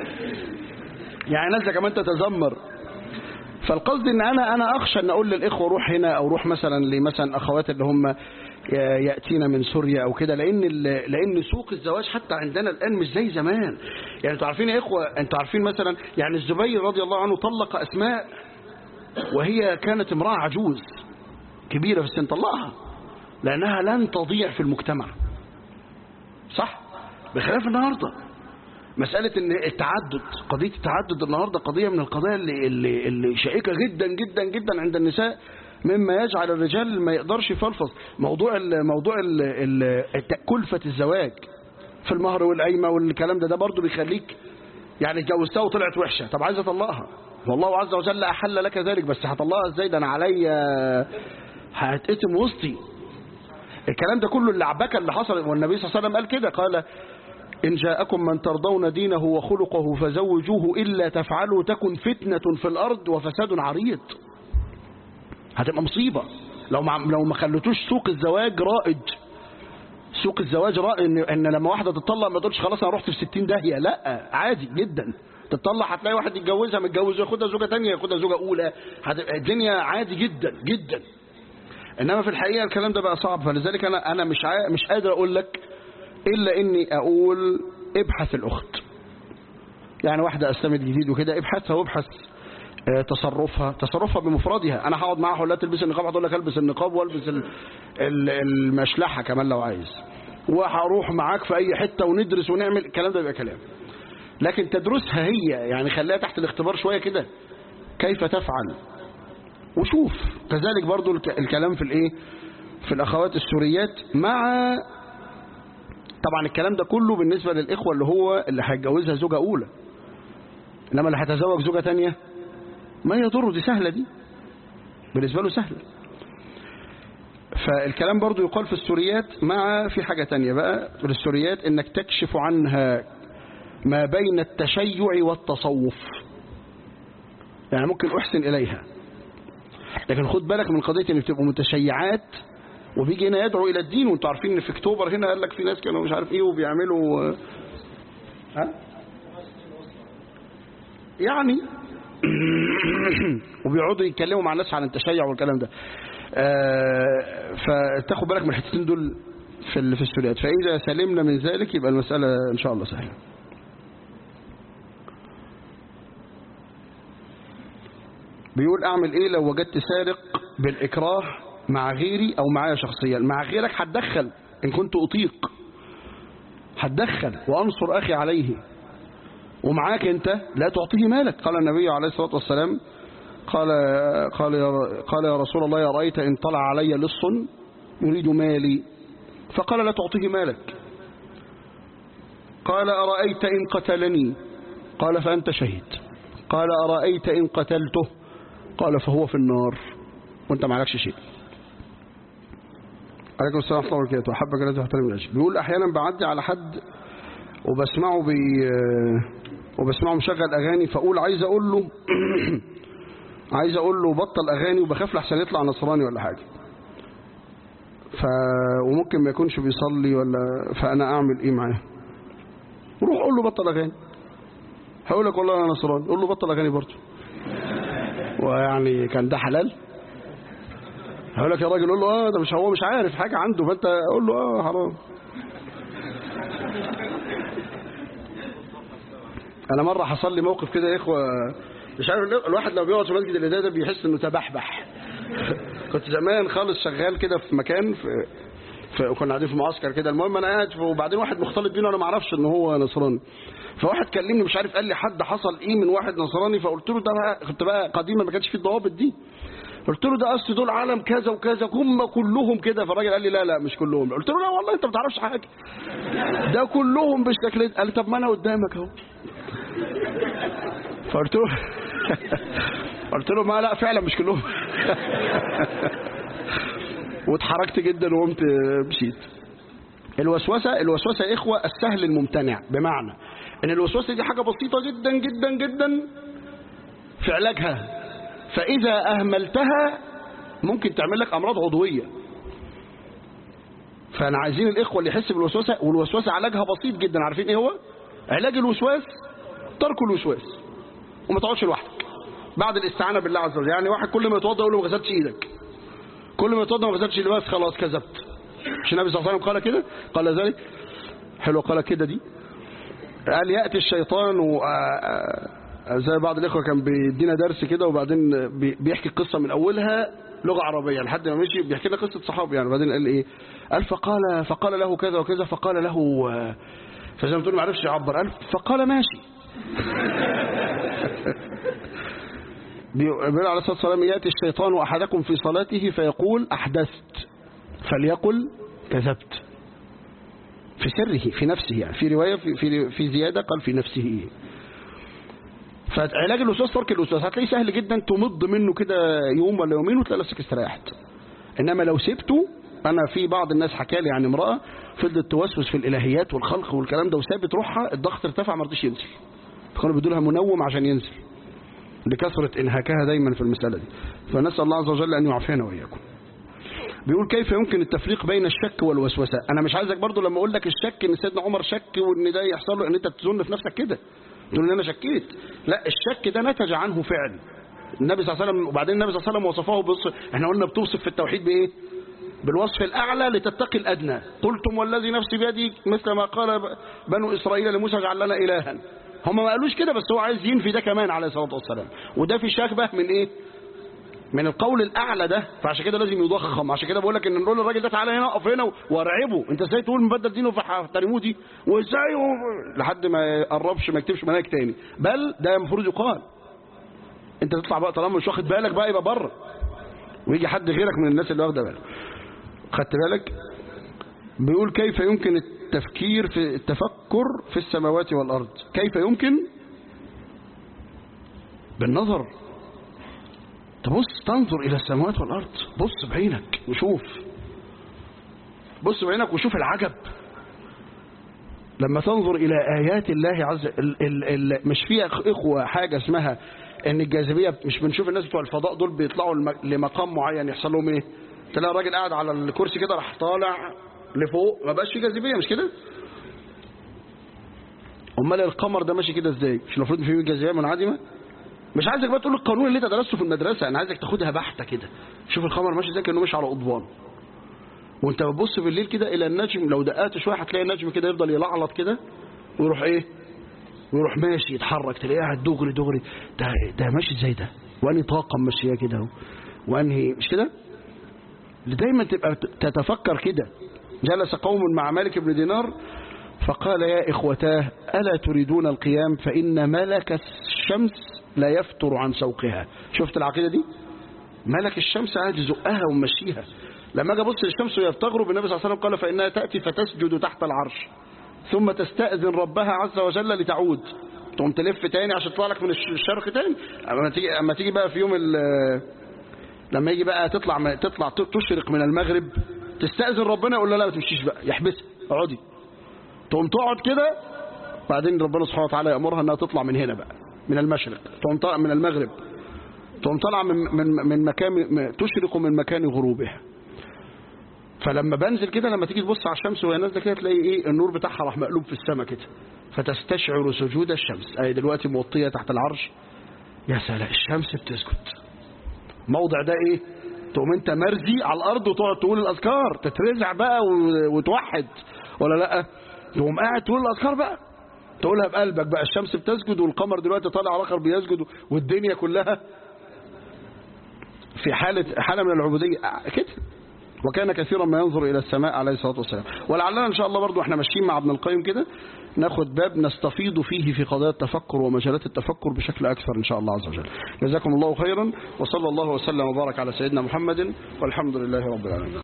يعني نازله كمان تتذمر فالقصد ان انا انا اخشى ان اقول للاخوه روح هنا او روح مثلا لمثلا اخوات اللي هم ياتينا من سوريا او كده لان لان سوق الزواج حتى عندنا الان مش زي زمان يعني انتوا عارفين يا اخوه انتوا عارفين مثلا يعني الزبير رضي الله عنه طلق اسماء وهي كانت امراه عجوز كبيره في السن طلقها لانها لن تضيع في المجتمع صح بخلاف النهارده مسألة ان التعدد قضية التعدد النهاردة قضية من القضايا اللي, اللي, اللي شائكة جدا جدا جدا عند النساء مما يجعل الرجال ما يقدرش يفلفظ موضوع ال موضوع ال ال كلفة الزواج في المهر والقايمة والكلام ده ده برضه بيخليك يعني اتجوزتها وطلعت وحشة طب عايز اطلقها والله عز وجل احل لك ذلك بس هطلقها ازاي ده انا عليا هتقسم وسطي الكلام ده كله اللعبكة اللي حصل والنبي صلى الله عليه وسلم قال كده قال إن جاءكم من ترضون دينه وخلقه فزوجوه إلا تفعلوا تكن فتنة في الأرض وفساد عريض هتبقى مصيبة لو ما لو ما خلتوش سوق الزواج رائج سوق الزواج رائج إن, إن لما واحدة تطلق ما تقولش خلاص أنا رحت في 60 داهية لا عادي جدا تطلع هتلاقي واحد يتجوزها متجوز ياخدها زوجة تانية ياخدها زوجة أولى هتبقى الدنيا عادي جدا جدا إنما في الحقيقة الكلام ده بقى صعب فلذلك أنا أنا مش عا... مش قادر أقول لك إلا إني أقول ابحث الأخت يعني واحدة أسلمت جديد وكده ابحثها وابحث تصرفها تصرفها بمفردها انا هقعد معاها ولا تلبس النقاب هتقول لك البس النقاب والبس المشلحه كمان لو عايز وهروح معاك في اي حته وندرس ونعمل الكلام ده يبقى كلام لكن تدرسها هي يعني خليها تحت الاختبار شويه كده كيف تفعل وشوف كذلك برضو الكلام في الايه في الاخوات السوريات مع طبعا الكلام ده كله بالنسبة للإخوة اللي هو اللي هيتجوزها زوجة أولى إنما اللي هيتزوج زوجة تانية ما يضر دي سهلة دي بالنسبة له سهلة فالكلام برضو يقال في السوريات مع في حاجة تانية بقى في السوريات انك تكشف عنها ما بين التشيع والتصوف يعني ممكن احسن اليها لكن خد بالك من قضية ان بتبقوا متشيعات وبيجي هنا يدعو الى الدين وانتوا عارفين ان في اكتوبر هنا قال لك في ناس كانوا مش عارف ايه وبيعملوا ها يعني وبيقعدوا يتكلموا مع الناس عن التشيع والكلام ده آه، فتاخد بالك من الحتتين دول في ال- في السوريات فإذا سلمنا من ذلك يبقى المسألة إن شاء الله سهلة بيقول أعمل إيه لو وجدت سارق بالإكراه مع غيري أو معايا شخصيا مع غيرك هتدخل إن كنت أطيق هتدخل وأنصر أخي عليه ومعاك أنت لا تعطيه مالك قال النبي عليه الصلاة والسلام قال قال يا قال يا رسول الله يا رأيت إن طلع علي لص يريد مالي فقال لا تعطيه مالك قال أرأيت إن قتلني قال فأنت شهيد قال أرأيت إن قتلته قال فهو في النار وانت معلكش شيء عليكم السلام ورحمة الله وبركاته أحبك لا تحترم الأجل بيقول أحيانا بعدي على حد وبسمعه بي وبسمعه مشغل أغاني فأقول عايز أقول له عايز أقول له بطل أغاني وبخاف لحسن يطلع نصراني ولا حاجة ف... وممكن ما يكونش بيصلي ولا فأنا أعمل إيه معاه روح قول له بطل أغاني هقول لك والله أنا نصراني قول له بطل أغاني برضه ويعني كان ده حلال هقول لك يا راجل قول له اه ده مش هو مش عارف حاجة عنده فانت قول له اه حرام انا مرة حصل لي موقف كده يا اخوة مش عارف الواحد لما بيقعد في مسجد الإدارة ده بيحس انه تبحبح كنت زمان خالص شغال كده في مكان في في كنا قاعدين في معسكر كده المهم انا قاعد وبعدين واحد مختلط بينا وانا ما اعرفش ان هو نصراني فواحد كلمني مش عارف قال لي حد حصل ايه من واحد نصراني فقلت له ده بقى كنت بقى قديما ما كانش فيه الضوابط دي قلت له ده اصل دول عالم كذا وكذا هم كلهم كده فالراجل قال لي لا لا مش كلهم قلت له لا والله انت ما تعرفش حاجه ده كلهم بالشكل ده قال لي طب ما انا قدامك اهو فقلت له قلت له ما لا فعلا مش كلهم واتحركت جدا وقمت مشيت الوسوسة الوسوسة يا إخوة السهل الممتنع بمعنى إن الوسوسة دي حاجة بسيطة جدا جدا جدا في علاجها فإذا أهملتها ممكن تعمل لك أمراض عضوية فأنا عايزين الإخوة اللي يحس بالوسوسة والوسوسة علاجها بسيط جدا عارفين إيه هو؟ علاج الوسواس ترك الوسواس وما تقعدش لوحدك بعد الاستعانة بالله عز وجل يعني واحد كل ما يتوضا يقول له ما غسلتش ايدك كل ما يتوضا ما غسلتش لباس خلاص كذبت مش النبي صلى الله عليه وسلم قال كده قال ذلك حلو قال كده دي قال يأتي الشيطان و زي بعض الإخوة كان بيدينا درس كده وبعدين بيحكي القصة من أولها لغة عربية لحد ما مشي بيحكي لنا قصة صحابي يعني بعدين قال إيه قال فقال فقال له كذا وكذا فقال له فزي ما تقول ما عرفش يعبر قال فقال ماشي بيقول عليه الصلاة والسلام يأتي الشيطان أحدكم في صلاته فيقول أحدثت فليقل كذبت في سره في نفسه يعني في رواية في, في, في زيادة قال في نفسه فعلاج الوسواس ترك الوسواس هتلاقيه سهل جدا تمض منه كده يوم ولا يومين وتلاقي نفسك استريحت انما لو سبته انا في بعض الناس حكى لي عن امراه فضلت توسوس في الالهيات والخلق والكلام ده وسابت روحها الضغط ارتفع ما رضيش ينزل فكانوا بيدوا لها منوم عشان ينزل لكثرة انهاكها دايما في المسألة دي فنسأل الله عز وجل أن يعافينا وإياكم بيقول كيف يمكن التفريق بين الشك والوسوسة أنا مش عايزك برضو لما أقول لك الشك إن سيدنا عمر شك وإن ده يحصل له إن أنت تظن في نفسك كده تقول إن أنا شكيت لا الشك ده نتج عنه فعل النبي صلى الله عليه وسلم وبعدين النبي صلى الله عليه وسلم وصفه بص احنا قلنا بتوصف في التوحيد بإيه بالوصف الأعلى لتتقي الأدنى قلتم والذي نفسي بيدي مثل ما قال بنو إسرائيل لموسى اجعل لنا إلها هم ما قالوش كده بس هو عايز ينفي ده كمان عليه الصلاة والسلام وده في شكبه من ايه من القول الاعلى ده فعشان كده لازم يضخم عشان كده بقول لك ان نقول للراجل ده تعالى هنا اقف هنا وارعبه انت ازاي تقول مبدل دينه فاحترموه دي وازاي و... لحد ما يقربش ما يكتبش منهج تاني بل ده المفروض يقال انت تطلع بقى طالما مش واخد بالك بقى يبقى بره ويجي حد غيرك من الناس اللي واخده بالك خدت بالك بيقول كيف يمكن التفكير في التفكر في السماوات والأرض كيف يمكن بالنظر تبص تنظر إلى السماوات والأرض بص بعينك وشوف بص بعينك وشوف العجب لما تنظر إلى آيات الله عز ال ال ال مش في إخوة حاجة اسمها إن الجاذبية مش بنشوف الناس بتوع الفضاء دول بيطلعوا الم- لمقام معين يحصل لهم إيه؟ تلاقي الراجل قاعد على الكرسي كده راح طالع لفوق ما بقاش في جاذبية مش كده؟ أمال القمر ده ماشي كده إزاي؟ مش المفروض في جاذبية منعدمة؟ مش عايزك بقى تقول القانون اللي انت درسته في المدرسة أنا عايزك تاخدها بحتة كده شوف القمر ماشي ازاي كأنه ماشي على قضبان وانت بتبص بالليل كده الى النجم لو دققت شويه هتلاقي النجم كده يفضل يلعلط كده ويروح ايه ويروح ماشي يتحرك تلاقيه قاعد دغري دغري ده ده ماشي ازاي ده وانهي طاقه ماشيه كده اهو وانهي مش كده دايما تبقى تتفكر كده جلس قوم مع مالك بن دينار فقال يا إخوتاه ألا تريدون القيام فإن ملك الشمس لا يفتر عن سوقها شفت العقيدة دي ملك الشمس قاعد يزقها ومشيها لما اجي ابص للشمس وهي بتغرب النبي صلى الله عليه وسلم قال فانها تاتي فتسجد تحت العرش ثم تستاذن ربها عز وجل لتعود تقوم تلف تاني عشان تطلع لك من الش- الشرق تاني اما تيجي اما تيجي بقى في يوم ال- لما يجي بقى تطلع تطلع تشرق من المغرب تستاذن ربنا يقول لها لا ما تمشيش بقى يحبسها اقعدي تقوم تقعد كده بعدين ربنا سبحانه وتعالى يامرها انها تطلع من هنا بقى من المشرق تقوم طالع من المغرب تقوم طالعه من من من مكان م- تشرق من مكان غروبها فلما بنزل كده لما تيجي تبص على الشمس وهي نازله كده تلاقي ايه النور بتاعها راح مقلوب في السماء كده فتستشعر سجود الشمس اي دلوقتي موطيه تحت العرش يا سلام الشمس بتسجد موضع ده ايه تقوم انت مرزي على الارض وتقعد تقول الاذكار تترزع بقى و- وتوحد ولا لا تقوم قاعد تقول الاذكار بقى تقولها بقلبك بقى الشمس بتسجد والقمر دلوقتي طالع على الاخر بيسجد والدنيا كلها في حالة حالة من العبودية كده وكان كثيرا ما ينظر إلى السماء عليه الصلاة والسلام ولعلنا إن شاء الله برضو احنا ماشيين مع ابن القيم كده ناخد باب نستفيض فيه في قضايا التفكر ومجالات التفكر بشكل أكثر إن شاء الله عز وجل جزاكم الله خيرا وصلى الله وسلم وبارك على سيدنا محمد والحمد لله رب العالمين